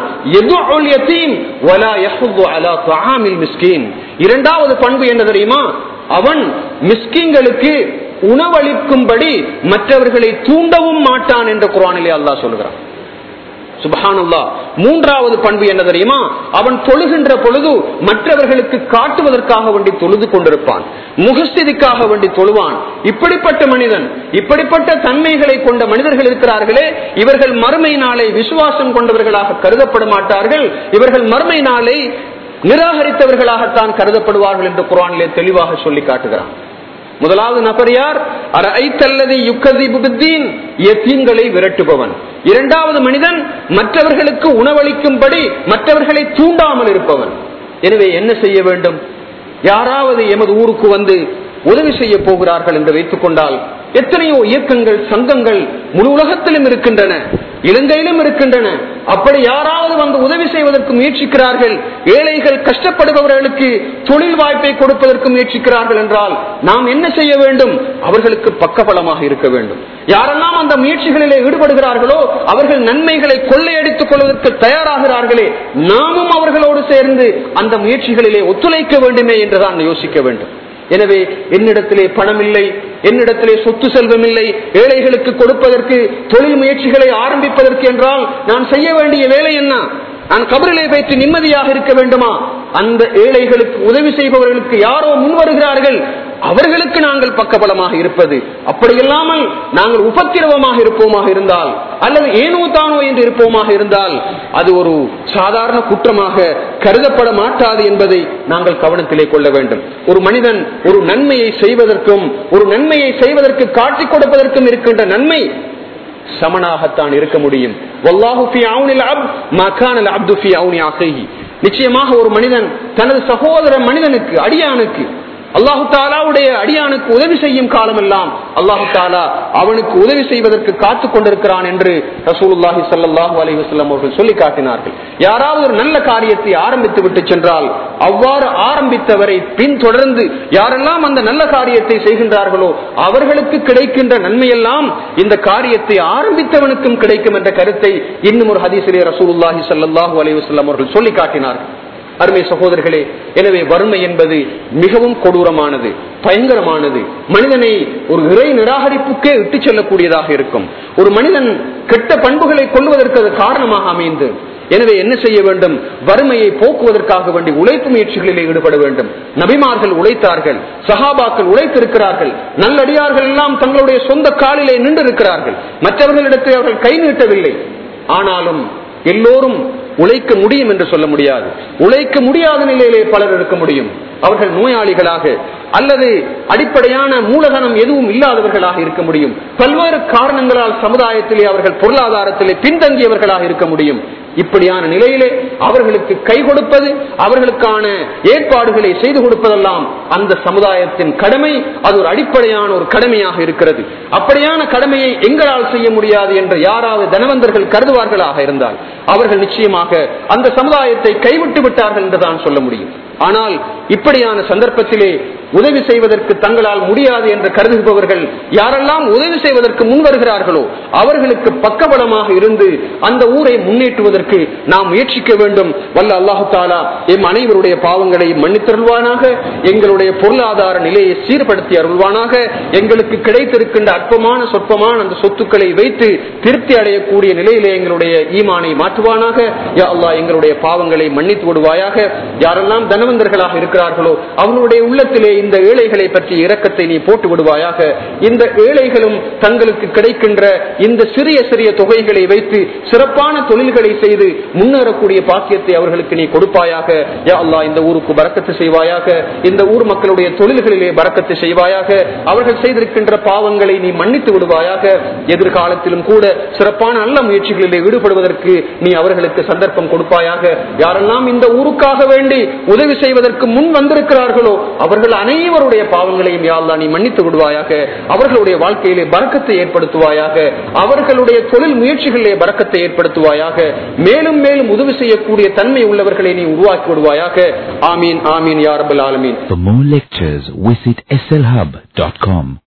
இரண்டாவது பண்பு என்ன தெரியுமா அவன் மிஸ்கிங்களுக்கு உணவளிக்கும்படி மற்றவர்களை தூண்டவும் மாட்டான் என்று குரானிலே அல்லாஹ் சொல்கிறான் சுபஹானல்லா மூன்றாவது பண்பு என்ன தெரியுமா அவன் தொழுகின்ற பொழுது மற்றவர்களுக்கு காட்டுவதற்காக வேண்டி தொழுது கொண்டிருப்பான் முகஸ்திதிக்காக வேண்டி தொழுவான் இப்படிப்பட்ட மனிதன் இப்படிப்பட்ட தன்மைகளை கொண்ட மனிதர்கள் இருக்கிறார்களே இவர்கள் மறுமை நாளை விசுவாசம் கொண்டவர்களாக கருதப்பட மாட்டார்கள் இவர்கள் மறுமை நாளை நிராகரித்தவர்களாகத்தான் கருதப்படுவார்கள் என்று குரானிலே தெளிவாக சொல்லி காட்டுகிறான் முதலாவது நபர் யார் ஐத்தல்லதை யுக்கதிபுத்தீன் எத்தீன்களை விரட்டுபவன் இரண்டாவது மனிதன் மற்றவர்களுக்கு உணவளிக்கும்படி மற்றவர்களை தூண்டாமல் இருப்பவன் எனவே என்ன செய்ய வேண்டும் யாராவது எமது ஊருக்கு வந்து உதவி செய்ய போகிறார்கள் என்று வைத்துக் கொண்டால் எத்தனையோ இயக்கங்கள் சங்கங்கள் முழு உலகத்திலும் இருக்கின்றன இலங்கையிலும் இருக்கின்றன அப்படி யாராவது வந்து உதவி செய்வதற்கு முயற்சிக்கிறார்கள் ஏழைகள் கஷ்டப்படுபவர்களுக்கு தொழில் வாய்ப்பை கொடுப்பதற்கு முயற்சிக்கிறார்கள் என்றால் நாம் என்ன செய்ய வேண்டும் அவர்களுக்கு பக்கபலமாக இருக்க வேண்டும் யாரெல்லாம் அந்த முயற்சிகளிலே ஈடுபடுகிறார்களோ அவர்கள் நன்மைகளை கொள்ளையடித்துக் கொள்வதற்கு தயாராகிறார்களே நாமும் அவர்களோடு சேர்ந்து அந்த முயற்சிகளிலே ஒத்துழைக்க வேண்டுமே என்றுதான் யோசிக்க வேண்டும் எனவே என்னிடத்திலே பணம் இல்லை என்னிடத்திலே சொத்து செல்வம் இல்லை ஏழைகளுக்கு கொடுப்பதற்கு தொழில் முயற்சிகளை ஆரம்பிப்பதற்கு என்றால் நான் செய்ய வேண்டிய வேலை என்ன நான் கபரிலே வைத்து நிம்மதியாக இருக்க வேண்டுமா அந்த ஏழைகளுக்கு உதவி செய்பவர்களுக்கு யாரோ முன் வருகிறார்கள் அவர்களுக்கு நாங்கள் பக்கபலமாக இருப்பது அப்படி இல்லாமல் நாங்கள் உபத்திரவமாக இருப்போமாக இருந்தால் அல்லது ஏனோ தானோ என்று இருப்போமாக இருந்தால் அது ஒரு சாதாரண குற்றமாக கருதப்பட மாட்டாது என்பதை நாங்கள் கவனத்திலே கொள்ள வேண்டும் ஒரு மனிதன் ஒரு நன்மையை செய்வதற்கும் ஒரு நன்மையை செய்வதற்கு காட்டிக் கொடுப்பதற்கும் இருக்கின்ற நன்மை சமனாகத்தான் இருக்க முடியும் நிச்சயமாக ஒரு மனிதன் தனது சகோதர மனிதனுக்கு அடியானுக்கு அல்லாஹு தாலாவுடைய அடியானுக்கு உதவி செய்யும் காலமெல்லாம் அல்லாஹு தாலா அவனுக்கு உதவி செய்வதற்கு காத்துக் கொண்டிருக்கிறான் என்று ரசூலுல்லாஹி சல்லாஹூ அலி வசல்லம் அவர்கள் சொல்லி காட்டினார்கள் யாராவது ஒரு நல்ல காரியத்தை ஆரம்பித்து விட்டு சென்றால் அவ்வாறு ஆரம்பித்தவரை பின்தொடர்ந்து யாரெல்லாம் அந்த நல்ல காரியத்தை செய்கின்றார்களோ அவர்களுக்கு கிடைக்கின்ற நன்மையெல்லாம் இந்த காரியத்தை ஆரம்பித்தவனுக்கும் கிடைக்கும் என்ற கருத்தை இன்னும் ஒரு ஹதீசிலே ரசூலுல்லாஹி சல்லாஹூ அலி வசல்லம் அவர்கள் சொல்லி காட்டினார்கள் அருமை சகோதரர்களே எனவே வறுமை என்பது மிகவும் கொடூரமானது பயங்கரமானது மனிதனை ஒரு இறை நிராகரிப்புக்கே இட்டு செல்லக்கூடியதாக இருக்கும் ஒரு மனிதன் கெட்ட பண்புகளை கொள்வதற்கு அது காரணமாக அமைந்து எனவே என்ன செய்ய வேண்டும் வறுமையை போக்குவதற்காக வேண்டி உழைப்பு முயற்சிகளிலே ஈடுபட வேண்டும் நபிமார்கள் உழைத்தார்கள் சஹாபாக்கள் உழைத்திருக்கிறார்கள் நல்லடியார்கள் எல்லாம் தங்களுடைய சொந்த காலிலே நின்று இருக்கிறார்கள் மற்றவர்களிடத்தில் அவர்கள் கை நீட்டவில்லை ஆனாலும் எல்லோரும் உழைக்க முடியும் என்று சொல்ல முடியாது உழைக்க முடியாத நிலையிலே பலர் இருக்க முடியும் அவர்கள் நோயாளிகளாக அல்லது அடிப்படையான மூலதனம் எதுவும் இல்லாதவர்களாக இருக்க முடியும் பல்வேறு காரணங்களால் சமுதாயத்திலே அவர்கள் பொருளாதாரத்திலே பின்தங்கியவர்களாக இருக்க முடியும் இப்படியான நிலையிலே அவர்களுக்கு கை கொடுப்பது அவர்களுக்கான ஏற்பாடுகளை செய்து கொடுப்பதெல்லாம் அந்த சமுதாயத்தின் கடமை அது ஒரு அடிப்படையான ஒரு கடமையாக இருக்கிறது அப்படியான கடமையை எங்களால் செய்ய முடியாது என்று யாராவது தனவந்தர்கள் கருதுவார்களாக இருந்தால் அவர்கள் நிச்சயமாக அந்த சமுதாயத்தை கைவிட்டு விட்டார்கள் என்றுதான் சொல்ல முடியும் ஆனால் இப்படியான சந்தர்ப்பத்திலே உதவி செய்வதற்கு தங்களால் முடியாது என்று கருதுபவர்கள் யாரெல்லாம் உதவி செய்வதற்கு முன் வருகிறார்களோ அவர்களுக்கு பக்கபலமாக இருந்து அந்த ஊரை முன்னேற்றுவதற்கு நாம் முயற்சிக்க வேண்டும் வல்ல அல்லாஹு தாலா எம் அனைவருடைய பாவங்களை மன்னித்தருள்வானாக எங்களுடைய பொருளாதார நிலையை சீர்படுத்தி அருள்வானாக எங்களுக்கு கிடைத்திருக்கின்ற அற்பமான சொற்பமான அந்த சொத்துக்களை வைத்து திருப்தி அடையக்கூடிய நிலையிலே எங்களுடைய ஈமானை மாற்றுவானாக யா அல்லாஹ் எங்களுடைய பாவங்களை மன்னித்து விடுவாயாக யாரெல்லாம் தனவந்தர்களாக இருக்கிறார்களோ அவர்களுடைய உள்ளத்திலே இந்த ஏழைகளை பற்றிய இரக்கத்தை நீ போட்டு விடுவாயாக இந்த ஏழைகளும் தங்களுக்கு கிடைக்கின்ற இந்த சிறிய சிறிய தொகைகளை வைத்து சிறப்பான தொழில்களை செய்து முன்னேறக்கூடிய பாக்கியத்தை அவர்களுக்கு நீ கொடுப்பாயாக யா அல்லா இந்த ஊருக்கு பறக்கத்து செய்வாயாக இந்த ஊர் மக்களுடைய தொழில்களிலே பறக்கத்து செய்வாயாக அவர்கள் செய்திருக்கின்ற பாவங்களை நீ மன்னித்து விடுவாயாக எதிர்காலத்திலும் கூட சிறப்பான நல்ல முயற்சிகளிலே ஈடுபடுவதற்கு நீ அவர்களுக்கு சந்தர்ப்பம் கொடுப்பாயாக யாரெல்லாம் இந்த ஊருக்காக வேண்டி உதவி செய்வதற்கு முன் வந்திருக்கிறார்களோ அவர்கள் அனைவருடைய பாவங்களையும் யாழ்லா நீ மன்னித்து விடுவாயாக அவர்களுடைய வாழ்க்கையிலே பறக்கத்தை ஏற்படுத்துவாயாக அவர்களுடைய தொழில் முயற்சிகளிலே பறக்கத்தை ஏற்படுத்துவாயாக மேலும் மேலும் உதவி செய்யக்கூடிய தன்மை உள்ளவர்களை நீ உருவாக்கி விடுவாயாக ஆமீன் ஆமீன் யாரபல் ஆலமீன் For more lectures, visit slhub.com.